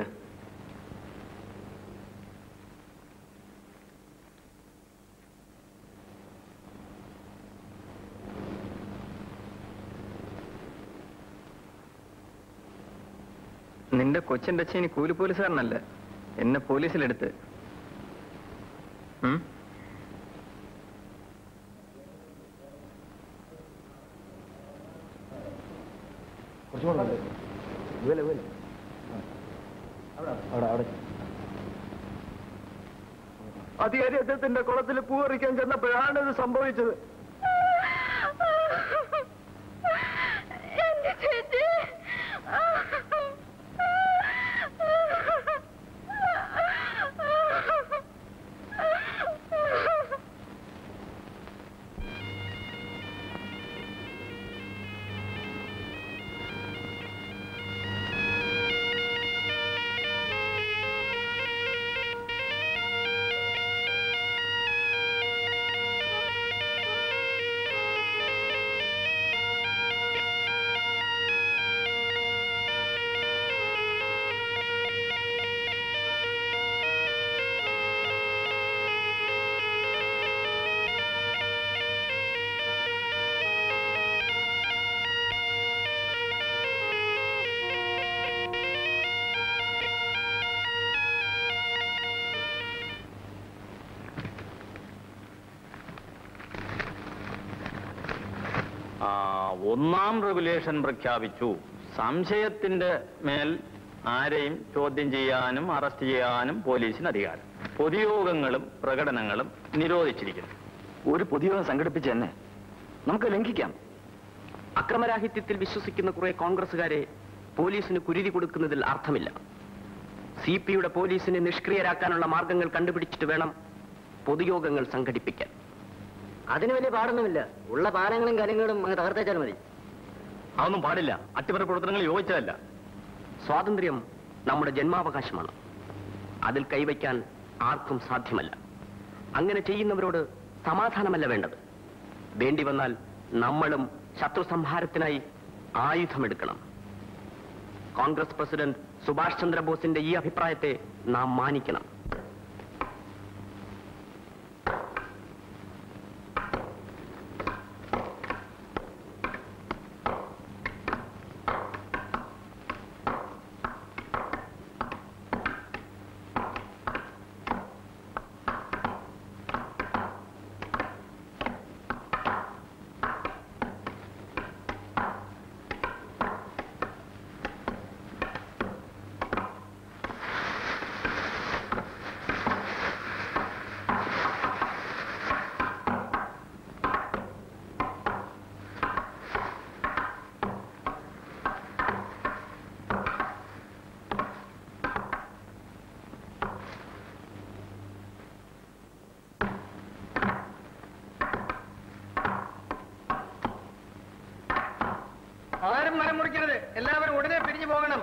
നിന്റെ കൊച്ചിന്റെ അച്ഛൻ കൂലി പോലീസുകാരനല്ല എന്നെ പോലീസിലെടുത്ത് ഉം അധികാരി അദ്ദേഹത്തിന്റെ കുളത്തിൽ പൂവറിക്കാൻ ചെന്നപ്പോഴാണ് ഇത് സംഭവിച്ചത് എന്റെ ചേച്ചി ആ, ഒന്നാം റെഗുലേഷൻ പ്രഖ്യാപിച്ചു സംശയത്തിന്റെ മേൽ ആരെയും ചോദ്യം ചെയ്യാനും അറസ്റ്റ് ചെയ്യാനും പോലീസിന് അധികാരം പൊതുയോഗങ്ങളും പ്രകടനങ്ങളും നിരോധിച്ചിരിക്കുന്നു ഒരു പൊതുയോഗം സംഘടിപ്പിച്ച് തന്നെ നമുക്ക് ലംഘിക്കാം അക്രമരാഹിത്യത്തിൽ വിശ്വസിക്കുന്ന കുറെ കോൺഗ്രസുകാരെ പോലീസിന് കുരുതി കൊടുക്കുന്നതിൽ അർത്ഥമില്ല സി പിയുടെ പോലീസിനെ നിഷ്ക്രിയരാക്കാനുള്ള മാർഗങ്ങൾ കണ്ടുപിടിച്ചിട്ട് വേണം പൊതുയോഗങ്ങൾ സംഘടിപ്പിക്കാൻ അതിന് വലിയ പാടൊന്നുമില്ല ഉള്ള പാലങ്ങളും കാര്യങ്ങളും അങ്ങ് തകർത്തേച്ചാൽ മതി അതൊന്നും പാടില്ല അട്ടിമറി പ്രവർത്തനങ്ങൾ യോജിച്ചതല്ല സ്വാതന്ത്ര്യം നമ്മുടെ ജന്മാവകാശമാണ് അതിൽ കൈവയ്ക്കാൻ ആർക്കും സാധ്യമല്ല അങ്ങനെ ചെയ്യുന്നവരോട് സമാധാനമല്ല വേണ്ടത് വേണ്ടി വന്നാൽ നമ്മളും ശത്രു സംഹാരത്തിനായി ആയുധമെടുക്കണം കോൺഗ്രസ് പ്രസിഡന്റ് സുഭാഷ് ചന്ദ്രബോസിന്റെ ഈ അഭിപ്രായത്തെ നാം മാനിക്കണം ആരും മരം മുറിക്കരുത് എല്ലാവരും ഉടനെ പിരിഞ്ഞു പോകണം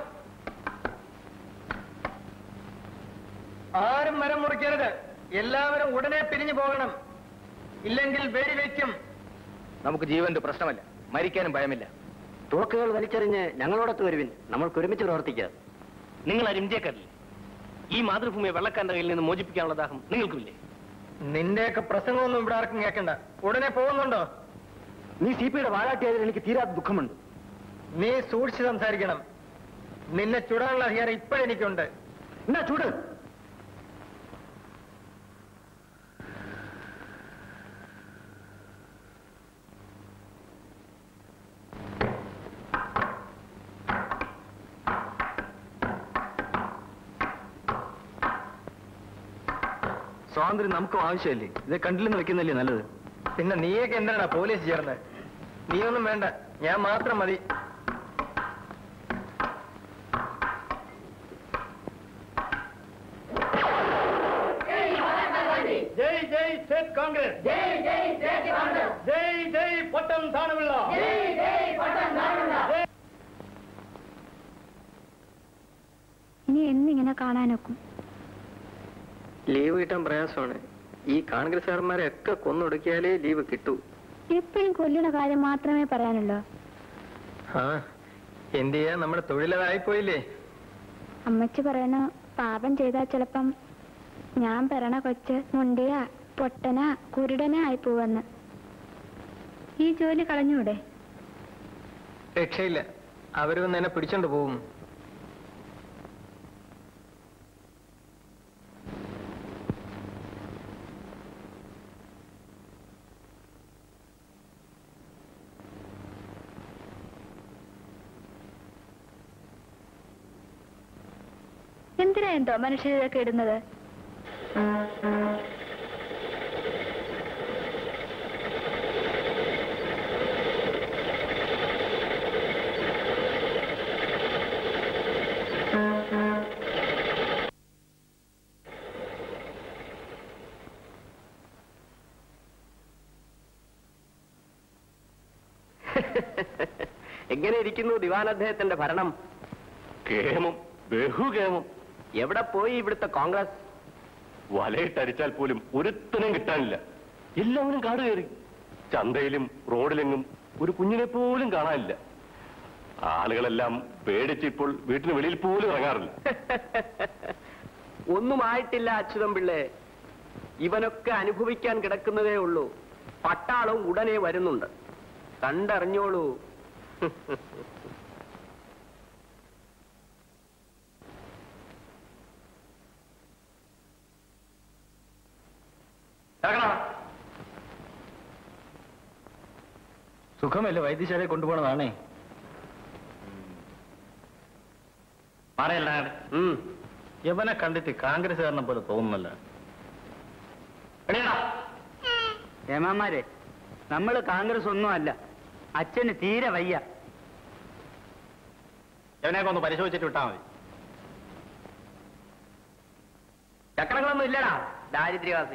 ആരും മരം മുറിക്കരുത് എല്ലാവരും ഉടനെ പിരിഞ്ഞു പോകണം ഇല്ലെങ്കിൽ വെടിവെക്കും നമുക്ക് ജീവന്റെ പ്രശ്നമല്ല മരിക്കാനും ഭയമില്ല തോക്കുകൾ വലിച്ചെറിഞ്ഞ് ഞങ്ങളോടൊത്ത് വരുവിൻ നമ്മൾക്ക് ഒരുമിച്ച് പ്രവർത്തിക്കുക നിങ്ങൾ ആരും ഇന്ത്യക്കാരില്ലേ ഈ മാതൃഭൂമിയെ വെള്ളക്കാരന്റെ കയ്യിൽ നിന്ന് മോചിപ്പിക്കാനുള്ള ദാഹം നിങ്ങൾക്കുമില്ലേ നിന്റെയൊക്കെ പ്രസംഗമൊന്നും ഇവിടെ ആർക്കും കേൾക്കണ്ട ഉടനെ പോകുന്നുണ്ടോ നീ സി പിയുടെ വാഴാട്ടിയായതിൽ എനിക്ക് തീരാത്ത ദുഃഖമുണ്ട് നീ സൂക്ഷിച്ച് സംസാരിക്കണം നിന്നെ ചുടാനുള്ള അധികാരം ഇപ്പോഴെനിക്കുണ്ട് എന്നാ ചുട് സ്വാതന്ത്ര്യം നമുക്കും ആവശ്യമല്ലേ ഇത് കണ്ടില്ലെന്ന് വെക്കുന്നല്ലേ നല്ലത് പിന്നെ നീയൊക്കെ എന്താണ് പോലീസ് ചേർന്ന് നീയൊന്നും വേണ്ട ഞാൻ മാത്രം മതി ജയ് ജയ് സ്റ്റേറ്റ് കോൺഗ്രസ് ജയ് ജയ് സ്റ്റേറ്റ് കോൺഗ്രസ് ജയ് ജയ് പട്ടം താണുള്ള ജയ് ജയ് പട്ടം താണുള്ള ഇനി എന്നിങ്ങനെ കാണാനൊക്കും ലീവ് കിട്ടാൻ പ്രയാസമാണ് ഈ കോൺഗ്രസ്സുകാരന്മാരെ ഒക്കെ കൊന്നൊടുക്കിയാലേ ലീവ് കിട്ടൂ എപ്പോഴും കൊല്ലുന്ന കാര്യം മാത്രമേ പറയാനുള്ളൂ ആ എന്ത് ചെയ്യാ നമ്മുടെ തൊഴിലതായിപ്പോയില്ലേ അമ്മച്ചി പറയണ പാപം ചെയ്താൽ ചിലപ്പം ഞാൻ പറയണ കൊച്ച് മുണ്ടിയ പൊട്ടന കുരുടന ആയി പോവെന്ന് ഈ ജോലി കളഞ്ഞൂടെ രക്ഷയില്ല അവര് വന്ന് എന്നെ പിടിച്ചോണ്ട് പോവും എന്തിനാ എന്തോ മനുഷ്യരൊക്കെ ഇടുന്നത് എങ്ങനെ ഇരിക്കുന്നു ദിവാൻ അദ്ദേഹത്തിന്റെ ഭരണം കേമം ബഹുകേമം എവിടെ പോയി ഇവിടുത്തെ കോൺഗ്രസ് വലയിട്ടടിച്ചാൽ പോലും ഒരുത്തനും കിട്ടാനില്ല എല്ലാവരും കാട് കയറി ചന്തയിലും റോഡിലെങ്ങും ഒരു കുഞ്ഞിനെ പോലും കാണാനില്ല ആളുകളെല്ലാം പേടിച്ച് ഇപ്പോൾ വീട്ടിന് വെളിയിൽ പോലും ഇറങ്ങാറില്ല ഒന്നും ആയിട്ടില്ല അച്യുതം പിള്ളേ ഇവനൊക്കെ അനുഭവിക്കാൻ കിടക്കുന്നതേ ഉള്ളൂ പട്ടാളവും ഉടനെ വരുന്നുണ്ട് കണ്ടറിഞ്ഞോളൂ സുഖമല്ലേ വൈദ്യശാലയിൽ കൊണ്ടുപോകണതാണേ പറയല്ല ഉം. യവനെ കണ്ടിട്ട് കോൺഗ്രസ്സുകാരനെ പോലെ തോന്നുന്നല്ല ഏമാമാരെ നമ്മൾ കോൺഗ്രസ് ഒന്നും അല്ല അച്ഛന് തീരെ വയ്യ യവനെയൊക്കെ ഒന്ന് പരിശോധിച്ചിട്ട് വിട്ടാ മതി ചക്രങ്ങളൊന്നും ഇല്ലടാ ദാരിദ്ര്യവാസി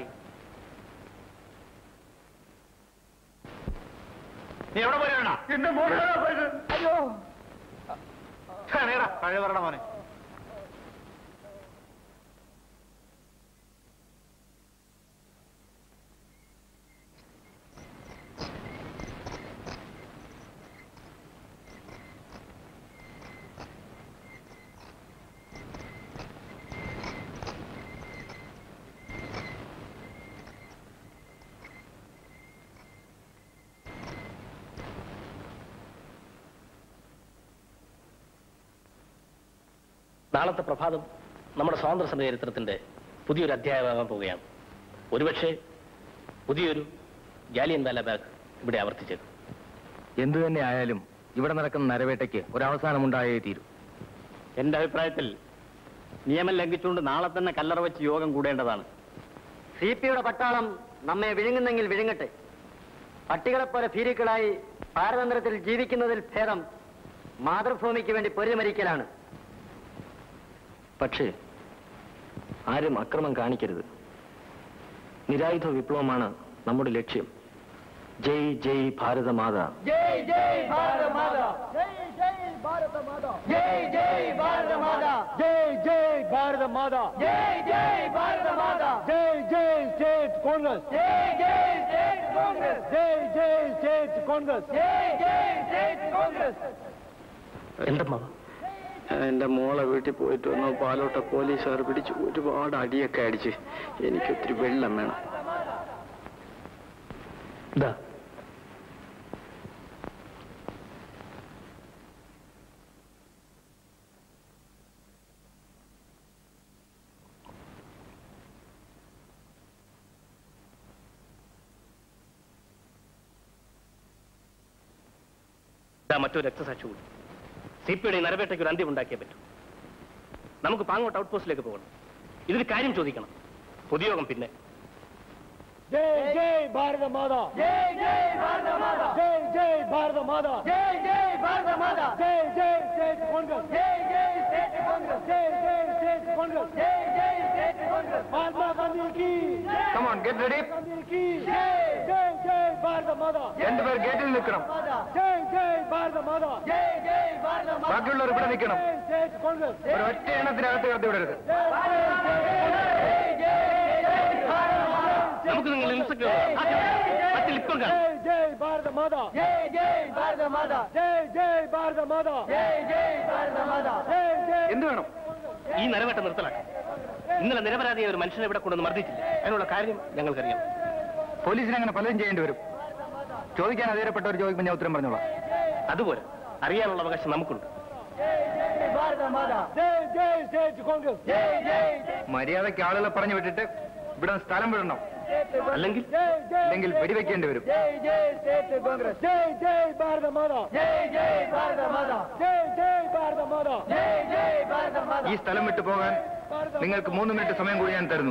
നീ എവിടെ പോയി വേണ എന്റെ മോനാണ് പോയത് അയ്യോ കഴിവ് പറയണ മോനെ നാളത്തെ പ്രഭാതം നമ്മുടെ സ്വാതന്ത്ര്യ സമര ചരിത്രത്തിന്റെ പുതിയൊരു അധ്യായമാകാൻ പോവുകയാണ് ഒരുപക്ഷെ പുതിയൊരു ജാലിയൻ വാലാബാഗ് ഇവിടെ ആവർത്തിച്ചേക്കും എന്തു തന്നെ ആയാലും ഇവിടെ നടക്കുന്ന നരവേട്ടയ്ക്ക് ഒരവസാനം ഉണ്ടായേ തീരൂ എന്റെ അഭിപ്രായത്തിൽ നിയമം ലംഘിച്ചുകൊണ്ട് നാളെ തന്നെ കല്ലറ വെച്ച് യോഗം കൂടേണ്ടതാണ് സി പിയുടെ പട്ടാളം നമ്മെ വിഴുങ്ങുന്നെങ്കിൽ വിഴുങ്ങട്ടെ പട്ടികളെപ്പോലെ ഭീരുക്കളായി പാരതന്ത്രത്തിൽ ജീവിക്കുന്നതിൽ ഭേദം മാതൃഭൂമിക്ക് വേണ്ടി പൊരുമരിക്കലാണ് പക്ഷേ ആരും അക്രമം കാണിക്കരുത് നിരായുധ വിപ്ലവമാണ് നമ്മുടെ ലക്ഷ്യം ജയ് ജയ് ഭാരതമാത ജയ് ജയ് ഭാരത മാതാ ജയ് ജയ് ഭാരത മാതാ ജയ് ജയ് ഭാരത മാതാ ജയ് ജയ് ഭാരത മാതാ ജയ് ജയ് ഭാരത മാതാ ജയ് ജയ് സ്റ്റേറ്റ് കോൺഗ്രസ് ജയ് ജയ് സ്റ്റേറ്റ് കോൺഗ്രസ് ജയ് ജയ് സ്റ്റേറ്റ് കോൺഗ്രസ് ജയ് ജയ് സ്റ്റേറ്റ് കോൺഗ്രസ് എന്തമ്മാ എന്റെ മോളെ വീട്ടിൽ പോയിട്ട് വന്ന പാലോട്ട പോലീസുകാർ പിടിച്ച് ഒരുപാട് അടിയൊക്കെ അടിച്ച് എനിക്ക് ഒത്തിരി വെള്ളം വേണം ഇതാ ഇതാ മറ്റൊരു രക്തസാക്ഷി കൂടി സി പി യുടെ നരവേട്ടയ്ക്ക് ഒരു അന്ത്യം ഉണ്ടാക്കിയേ പറ്റൂ നമുക്ക് പാങ്ങോട്ട് ഔട്ട് പോസ്റ്റിലേക്ക് പോകണം ഇതിന് കാര്യം ചോദിക്കണം പൊതുയോഗം പിന്നെ जय जय भारत माता जय जय भारत माता जय जय भारत माता जय जय भारत माता जय जय स्टेट कांग्रेस जय जय स्टेट कांग्रेस जय जय स्टेट कांग्रेस जय जय स्टेट कांग्रेस महात्मा गांधी की Come on, get ready. Gandhi की जय जय जय भारत माता രണ്ടുപേർ ഗേറ്റിൽ നിൽക്കണം जय जय भारत माता जय जय भारत माता ബാക്കിയുള്ളവർ ഇവിടെ നിൽക്കണം जय स्टेट कांग्रेस ഒരു ഒറ്റ എണ്ണത്തിനകത്ത് കടത്തി വിടരുത് നമുക്ക് നിങ്ങൾ ഇൻസ്പെക്ടർ പത്തിൽ ഇപ്പം കാണാം जय जय भारत माता जय जय भारत माता जय जय भारत माता जय जय भारत माता जय जय എന്ത് വേണം ഈ നരവേട്ട നിർത്തലാക്കാം ഇന്നലെ നിരപരാധിയായ ഒരു മനുഷ്യനെ ഇവിടെ കൊണ്ടുവന്ന് മർദ്ദിച്ചില്ല അതിനുള്ള കാര്യം ഞങ്ങൾക്കറിയാം പോലീസിന് അങ്ങനെ പലതും ചെയ്യേണ്ടി വരും ചോദിക്കാൻ അധീരപ്പെട്ടവർ ചോദിക്കുമ്പോൾ ഞാൻ ഉത്തരം പറഞ്ഞോളാം അതുപോലെ അറിയാനുള്ള അവകാശം നമുക്കുണ്ട് भारत माता जय जय स्टेट कांग्रेस जय जय മര്യാദയ്ക്ക് ആളുകളെ പറഞ്ഞു വിട്ടിട്ട് ഇവിടെ നിന്ന് സ്ഥലം വിടണം അല്ലെങ്കിൽ जय जय അല്ലെങ്കിൽ വെടിവെക്കേണ്ടി വരും जय जय स्टेट कांग्रेस जय जय भारत माता जय जय भारत माता जय जय भारत माता जय जय भारत माता ഈ സ്ഥലം വിട്ടു പോകാൻ നിങ്ങൾക്ക് മൂന്ന് മിനിറ്റ് സമയം കൂടി ഞാൻ തരുന്നു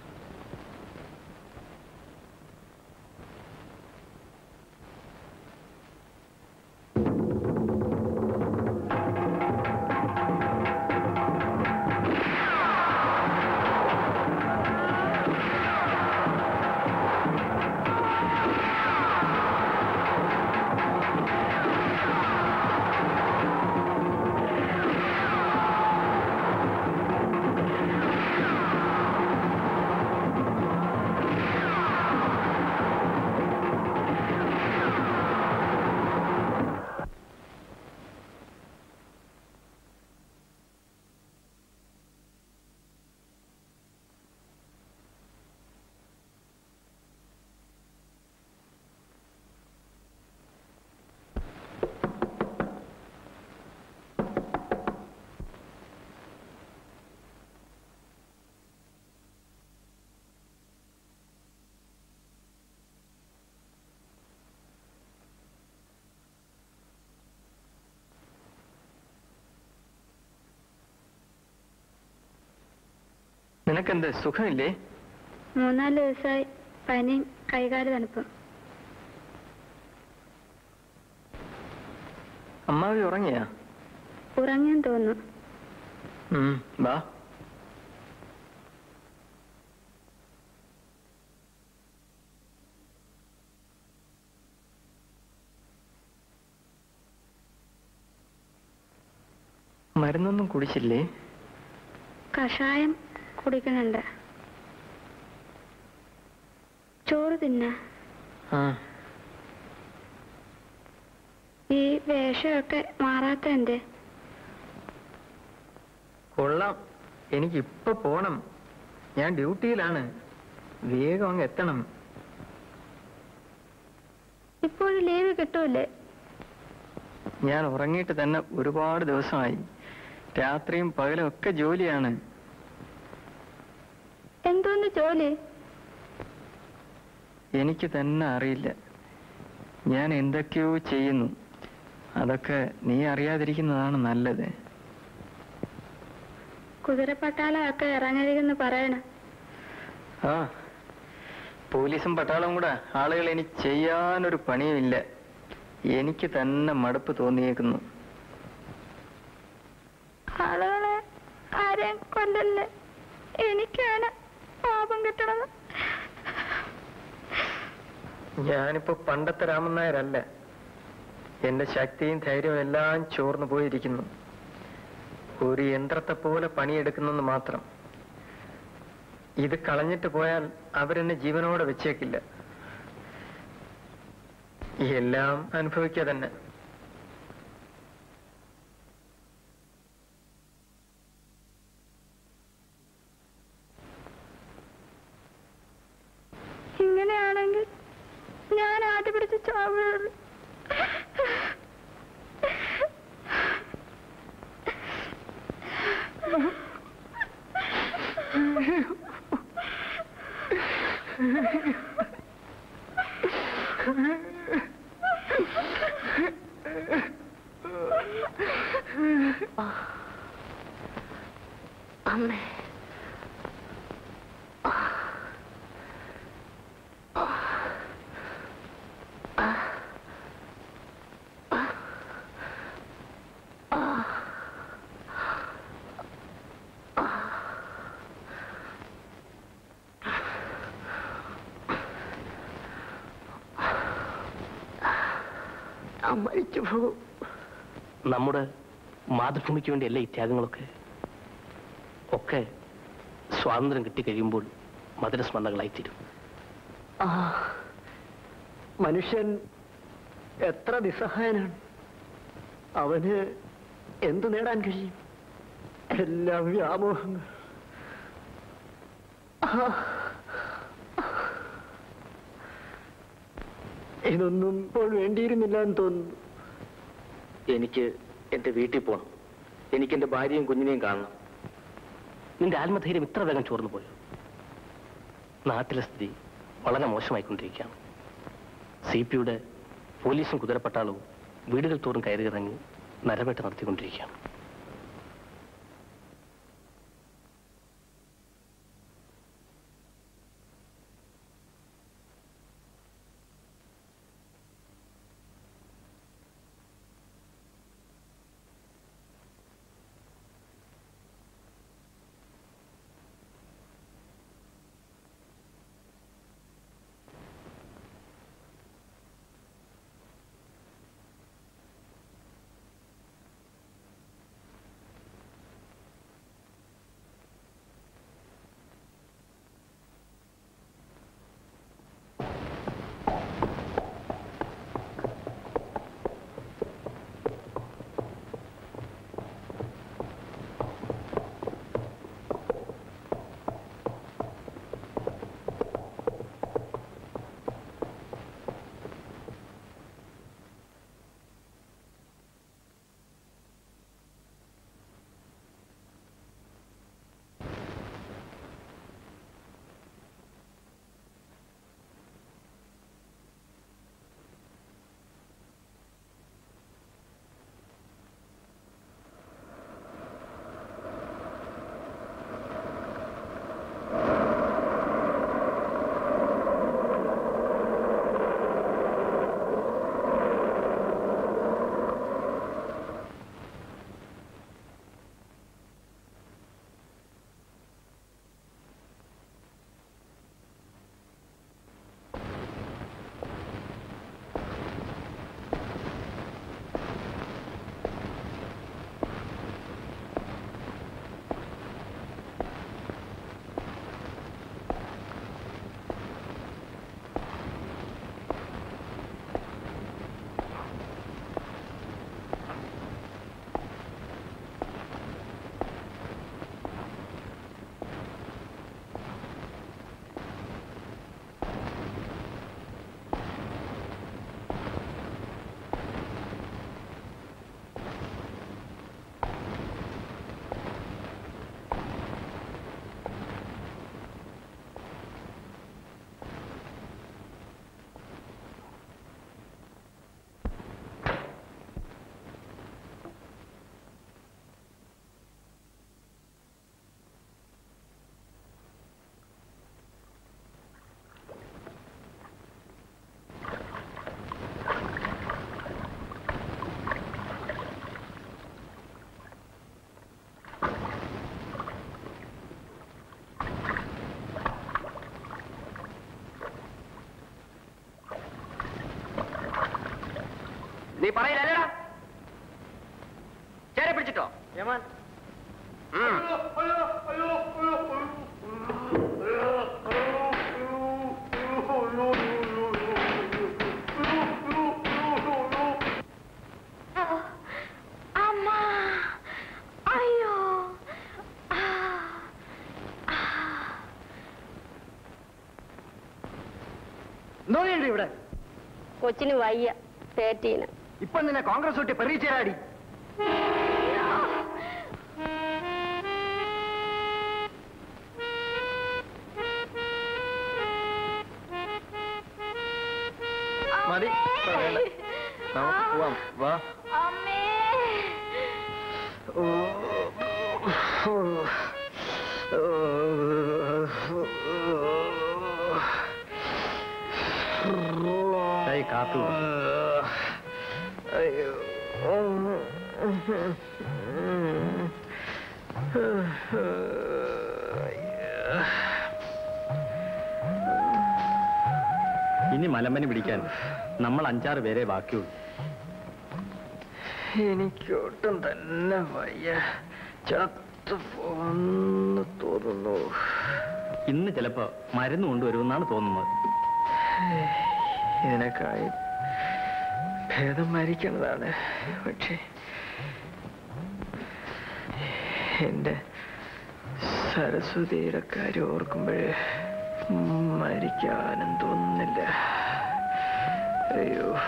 നിനക്കെന്ത് സുഖമില്ലേ മൂന്നാല് ദിവസമായി പനിയും കൈകാല് തണുപ്പും അമ്മാവി ഉറങ്ങിയാ ഉറങ്ങാൻ തോന്നുന്നു ഉം, വാ മരുന്നൊന്നും കുടിച്ചില്ലേ കഷായം കുടിക്കണുണ്ട് ചോറ് തിന്ന ആ ഈ വേഷമൊക്കെ മാറാത്ത എന്തേ കൊള്ളാം എനിക്ക് ഇപ്പൊ പോണം ഞാൻ ഡ്യൂട്ടിയിലാണ് വേഗം അങ്ങ് എത്തണം ഇപ്പോഴും ലീവ് കിട്ടൂലേ ഞാൻ ഉറങ്ങിയിട്ട് തന്നെ ഒരുപാട് ദിവസമായി രാത്രിയും പകലും ഒക്കെ ജോലിയാണ് എന്തോന്ന് ജോലി എനിക്ക് തന്നെ അറിയില്ല ഞാൻ എന്തൊക്കെയോ ചെയ്യുന്നു അതൊക്കെ നീ അറിയാതിരിക്കുന്നതാണ് നല്ലത് കുതിരപ്പട്ടാളമൊക്കെ ഇറങ്ങരുതെന്ന് പറയണം ആ പോലീസും പട്ടാളവും കൂടെ ആളുകൾ ഇനി ചെയ്യാനൊരു പണിയുമില്ല എനിക്ക് തന്നെ മടുപ്പ് തോന്നിയേക്കുന്നു ആളുകളെ ആരെയും കൊല്ലല്ലേ എനിക്കാണ് പാപം കിട്ടണത് ഞാനിപ്പോ പണ്ടത്തെ രാമൻ നായരല്ല എന്റെ ശക്തിയും ധൈര്യവും എല്ലാം ചോർന്നു പോയിരിക്കുന്നു ഒരു യന്ത്രത്തെ പോലെ പണിയെടുക്കുന്നെന്ന് മാത്രം ഇത് കളഞ്ഞിട്ട് പോയാൽ അവരെന്നെ ജീവനോടെ വെച്ചേക്കില്ല എല്ലാം അനുഭവിക്കുക തന്നെ ഇങ്ങനെയാണെങ്കിൽ ഞാൻ ആദ്യ പിടിച്ച് ചാവുകയുള്ളൂ അമ്മേ മരിച്ചു പോകും നമ്മുടെ മാതൃഭൂമിക്ക് വേണ്ടിയല്ല ഈ ത്യാഗങ്ങളൊക്കെ ഒക്കെ സ്വാതന്ത്ര്യം കിട്ടിക്കഴിയുമ്പോൾ മധുരസ്മരണകളായിത്തീരും ആ മനുഷ്യൻ എത്ര നിസ്സഹായനാണ് അവന് എന്തു നേടാൻ കഴിയും എല്ലാം വ്യാമോഹങ്ങൾ ആ. ഇതൊന്നും ഇപ്പോൾ വേണ്ടിയിരുന്നില്ല എന്ന് തോന്നുന്നു എനിക്ക് എന്റെ വീട്ടിൽ പോകണം എനിക്ക് എന്റെ ഭാര്യയും കുഞ്ഞിനെയും കാണണം നിന്റെ ആത്മധൈര്യം ഇത്ര വേഗം ചോർന്നു പോയോ നാട്ടിലെ സ്ഥിതി വളരെ മോശമായിക്കൊണ്ടിരിക്കുകയാണ് സി പിയുടെ പോലീസും കുതിരപ്പട്ടാളവും വീടുകൾ തോറും കയറിയിറങ്ങി നരവേട്ട നടത്തിക്കൊണ്ടിരിക്കുകയാണ് നീ പറയില്ലല്ലടാ ചേരെ പിടിച്ചിട്ടോ യമാൻ ഉം. അമ്മ അയ്യോ എന്തോന്നുണ്ട് ഇവിടെ കൊച്ചിന് വയ്യ പേറ്റീന് ഇപ്പൊ നിന്നെ കോൺഗ്രസ് വിട്ട് പെറിയിച്ചേരാടി മതി ഇപ്പൊ വേണ്ട. നമുക്ക് പോവാം വാ അമ്മേ ദേ, കാപ്പി കുടി. അയ്യോ ഇനി മലമ്പനി പിടിക്കാൻ നമ്മൾ അഞ്ചാറ് പേരെ ബാക്കിയുള്ളൂ എനിക്കൊട്ടും തന്നെ വയ്യ ചത്തു പോന്ന് തോന്നുന്നു ഇന്ന് ചിലപ്പോ മരുന്ന് കൊണ്ടുവരുമെന്നാണ് തോന്നുന്നത് ഇതിനേക്കായി ഭേദം മരിക്കുന്നതാണ് പക്ഷേ എന്റെ സരസ്വതിയുടെ കാര്യം ഓർക്കുമ്പോഴേ മരിക്കാനും തോന്നുന്നില്ല അയ്യോ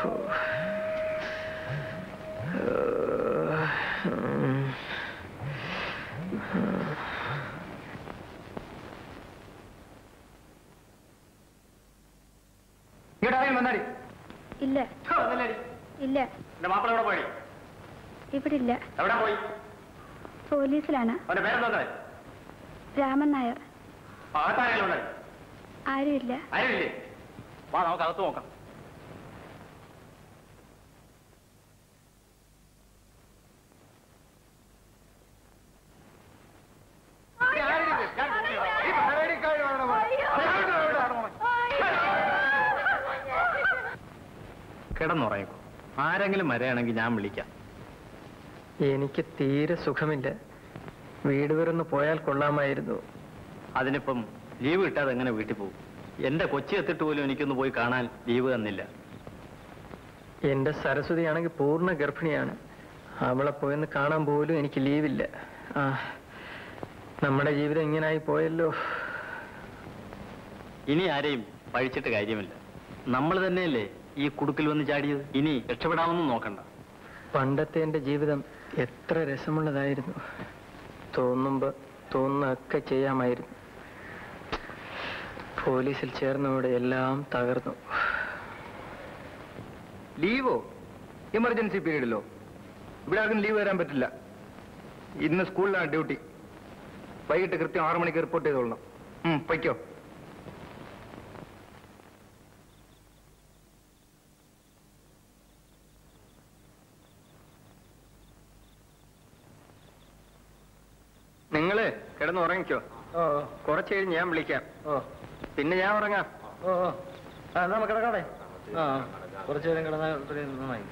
ഉം. ഇവിടെ ആരെങ്കിലും വന്നാടി ഇല്ല ഇല്ല എന്റെ മാപ്പിള എവിടെ പോയി ഇവിടെ ഇല്ല എവിടെ പോയി പോലീസിലാണ് അവന്റെ പേരെന്താ രാമൻ നായർ അകത്താരെങ്കിലും ഉണ്ട് ആരുമില്ല ആരുമില്ലേ വാ നമുക്ക് അകത്ത് നോക്കാം കിടന്നുറങ്ങിക്കോ ആരെങ്കിലും വരെയാണെങ്കിൽ ഞാൻ വിളിക്കാം എനിക്ക് തീരെ സുഖമില്ല വീട് വിറന്ന് പോയാൽ കൊള്ളാമായിരുന്നു അതിനിപ്പം ലീവ് കിട്ടാതെ എങ്ങനെ വീട്ടിൽ പോകും എന്റെ കൊച്ചി എത്തിട്ട് പോലും എനിക്കൊന്ന് പോയി കാണാൻ ലീവ് തന്നില്ല എന്റെ സരസ്വതിയാണെങ്കിൽ പൂർണ്ണ ഗർഭിണിയാണ് അവളെ പോയെന്ന് കാണാൻ പോലും എനിക്ക് ലീവില്ല ആ നമ്മുടെ ജീവിതം ഇങ്ങനായി പോയല്ലോ ഇനി ആരെയും പഴിച്ചിട്ട് കാര്യമില്ല നമ്മൾ തന്നെയല്ലേ ഈ കുടുക്കിൽ വന്ന് ചാടിയത് ഇനി രക്ഷപ്പെടാമെന്നും നോക്കണ്ട പണ്ടത്തെ എന്റെ ജീവിതം എത്ര രസമുള്ളതായിരുന്നു തോന്നുമ്പോ തോന്നുന്നൊക്കെ ചെയ്യാമായിരുന്നു പോലീസിൽ ചേർന്നതോടെ എല്ലാം തകർന്നു ലീവോ എമർജൻസി പീരീഡിലോ ഇവിടെ ആർക്കും ലീവ് വരാൻ പറ്റില്ല ഇന്ന് സ്കൂളിലാണ് ഡ്യൂട്ടി വൈകിട്ട് കൃത്യം ആറു മണിക്ക് റിപ്പോർട്ട് ചെയ്തോളണം ഉം, പൊയ്ക്കോ നിങ്ങള് കിടന്ന് ഉറങ്ങിക്കോ കുറച്ച് കഴിഞ്ഞ് ഞാൻ വിളിക്കാം പിന്നെ ഞാൻ ഉറങ്ങാം ഓ ഓ ആ നമുക്ക് കിടക്കാടെ ആ കുറച്ചു നേരം കിടന്നാൽ നന്നായി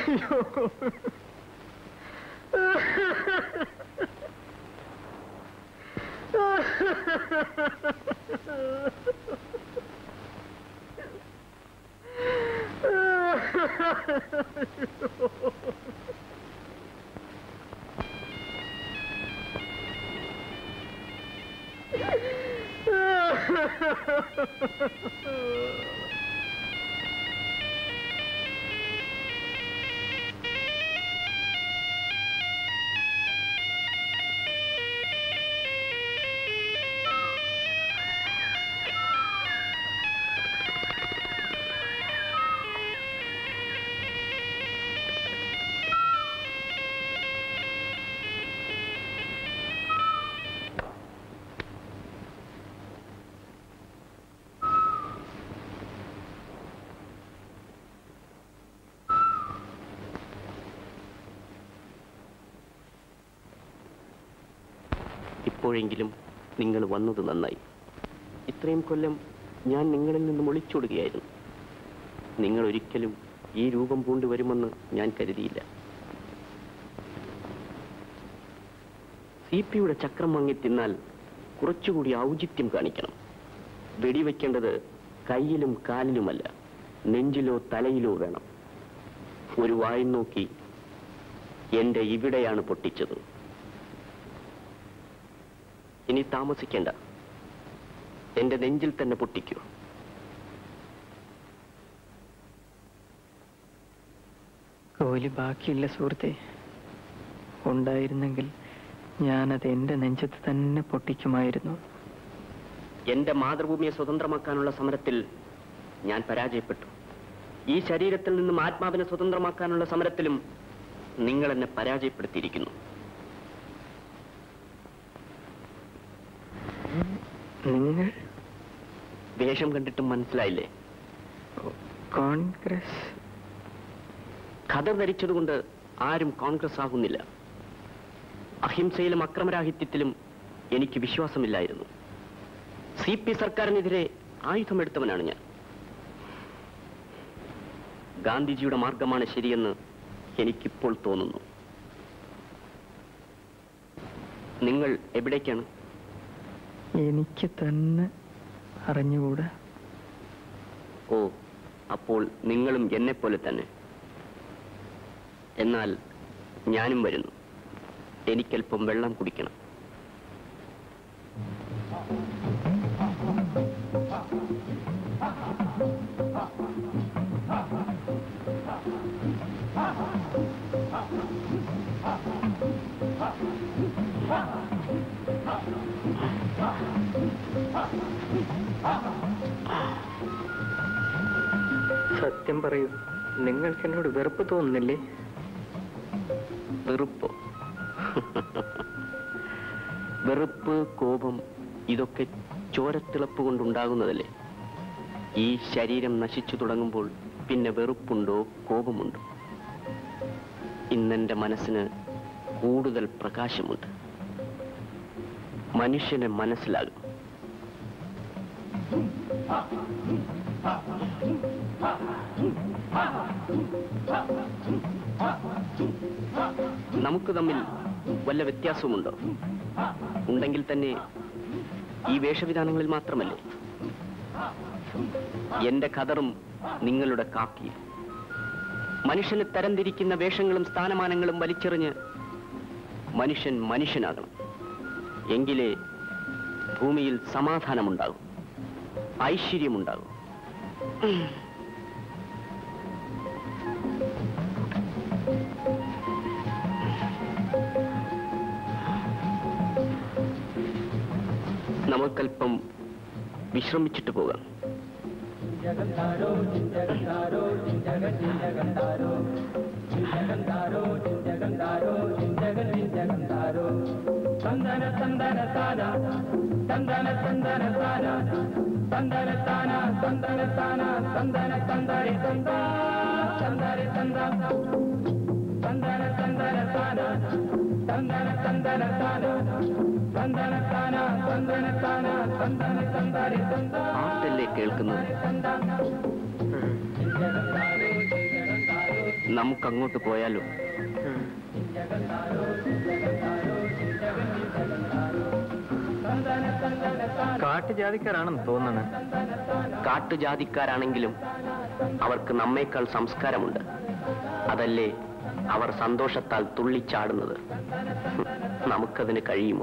ഇപ്പോഴെങ്കിലും നിങ്ങൾ വന്നത് നന്നായി ഇത്രയും കൊല്ലം ഞാൻ നിങ്ങളിൽ നിന്നും ഒളിച്ചോടുകയായിരുന്നു നിങ്ങൾ ഒരിക്കലും ഈ രൂപം പൂണ്ട് വരുമെന്ന് ഞാൻ കരുതിയില്ല സി പിയുടെ ചക്രം വാങ്ങി തിന്നാൽ കുറച്ചുകൂടി ഔചിത്യം കാണിക്കണം വെടിവെക്കേണ്ടത് കയ്യിലും കാലിലുമല്ല നെഞ്ചിലോ തലയിലോ വേണം ഒരു വായും നോക്കി എന്റെ ഇവിടെയാണ് പൊട്ടിച്ചത് ഇനി താമസിക്കേണ്ട എന്റെ നെഞ്ചിൽ തന്നെ പൊട്ടിക്കൂ കോലി ബാക്കിയില്ല സുഹൃത്തെ ഉണ്ടായിരുന്നെങ്കിൽ ഞാനത് എന്റെ നെഞ്ചത്ത് തന്നെ പൊട്ടിക്കുമായിരുന്നു എന്റെ മാതൃഭൂമിയെ സ്വതന്ത്രമാക്കാനുള്ള സമരത്തിൽ ഞാൻ പരാജയപ്പെട്ടു ഈ ശരീരത്തിൽ നിന്നും ആത്മാവിനെ സ്വതന്ത്രമാക്കാനുള്ള സമരത്തിലും നിങ്ങൾ എന്നെ പരാജയപ്പെടുത്തിയിരിക്കുന്നു നിങ്ങൾ വേഷം കണ്ടിട്ടും മനസ്സിലായില്ലേ കോൺഗ്രസ് ഖദർ ധരിച്ചതുകൊണ്ട് ആരും കോൺഗ്രസ് ആകുന്നില്ല അഹിംസയിലും അക്രമരാഹിത്യത്തിലും എനിക്ക് വിശ്വാസമില്ലായിരുന്നു സി പി സർക്കാരിനെതിരെ ആയുധമെടുത്തവനാണ് ഞാൻ ഗാന്ധിജിയുടെ മാർഗമാണ് ശരിയെന്ന് എനിക്കിപ്പോൾ തോന്നുന്നു നിങ്ങൾ എവിടേക്കാണ് എനിക്ക് തന്നെ അറിഞ്ഞുകൂടാ ഓ അപ്പോൾ നിങ്ങളും എന്നെ പോലെ തന്നെ എന്നാൽ ഞാനും വരുന്നു എനിക്കല്പം വെള്ളം കുടിക്കണം സത്യം പറയൂ നിങ്ങൾക്ക് എന്നോട് വെറുപ്പ് തോന്നുന്നില്ലേ വെറുപ്പോ വെറുപ്പ് കോപം ഇതൊക്കെ ചോരത്തിളപ്പ് കൊണ്ടുണ്ടാകുന്നതല്ലേ ഈ ശരീരം നശിച്ചു തുടങ്ങുമ്പോൾ പിന്നെ വെറുപ്പുണ്ടോ കോപമുണ്ടോ ഇന്നെന്റെ മനസ്സിന് കൂടുതൽ പ്രകാശമുണ്ട് മനുഷ്യനെ മനസ്സിലാകും നമുക്ക് തമ്മിൽ വല്ല വ്യത്യാസവുമുണ്ടോ ഉണ്ടെങ്കിൽ തന്നെ ഈ വേഷവിധാനങ്ങളിൽ മാത്രമല്ലേ എന്റെ ഖദറും നിങ്ങളുടെ കാക്കിയും മനുഷ്യനെ തരംതിരിക്കുന്ന വേഷങ്ങളും സ്ഥാനമാനങ്ങളും വലിച്ചെറിഞ്ഞ് മനുഷ്യൻ മനുഷ്യനാകണം എങ്കിലേ ഭൂമിയിൽ സമാധാനമുണ്ടാകും ഐശ്വര്യമുണ്ടാകും നമുക്കല്പം വിശ്രമിച്ചിട്ട് പോകാം ತಂದನ ತಂದನ ತಾನ ತಂದನ ತಂದನ ತಾನ ತಂದನ ತಾನ ತಂದನ ತಾನ ತಂದನ ತಂದರಿ ತಂದ ತಂದರಿ ತಂದ ತಂದನ ತಂದನ ತಾನ ತಂದನ ತಂದನ ತಾನ ತಂದನ ತಾನ ತಂದನ ತಾನ ತಂದನ ತಂದರಿ ತಂದ പാട്ടല്ലേ കേൾക്കുന്നത് നമുക്ക് അങ്ങോട്ട് പോയാലോ കാട്ടുജാതിക്കാരാണെന്ന് തോന്നുന്നത് കാട്ടുജാതിക്കാരാണെങ്കിലും അവർക്ക് നമ്മേക്കാൾ സംസ്കാരമുണ്ട് അതല്ലേ അവർ സന്തോഷത്താൽ തുള്ളിച്ചാടുന്നത് ഹും, നമുക്കതിന് കഴിയുമോ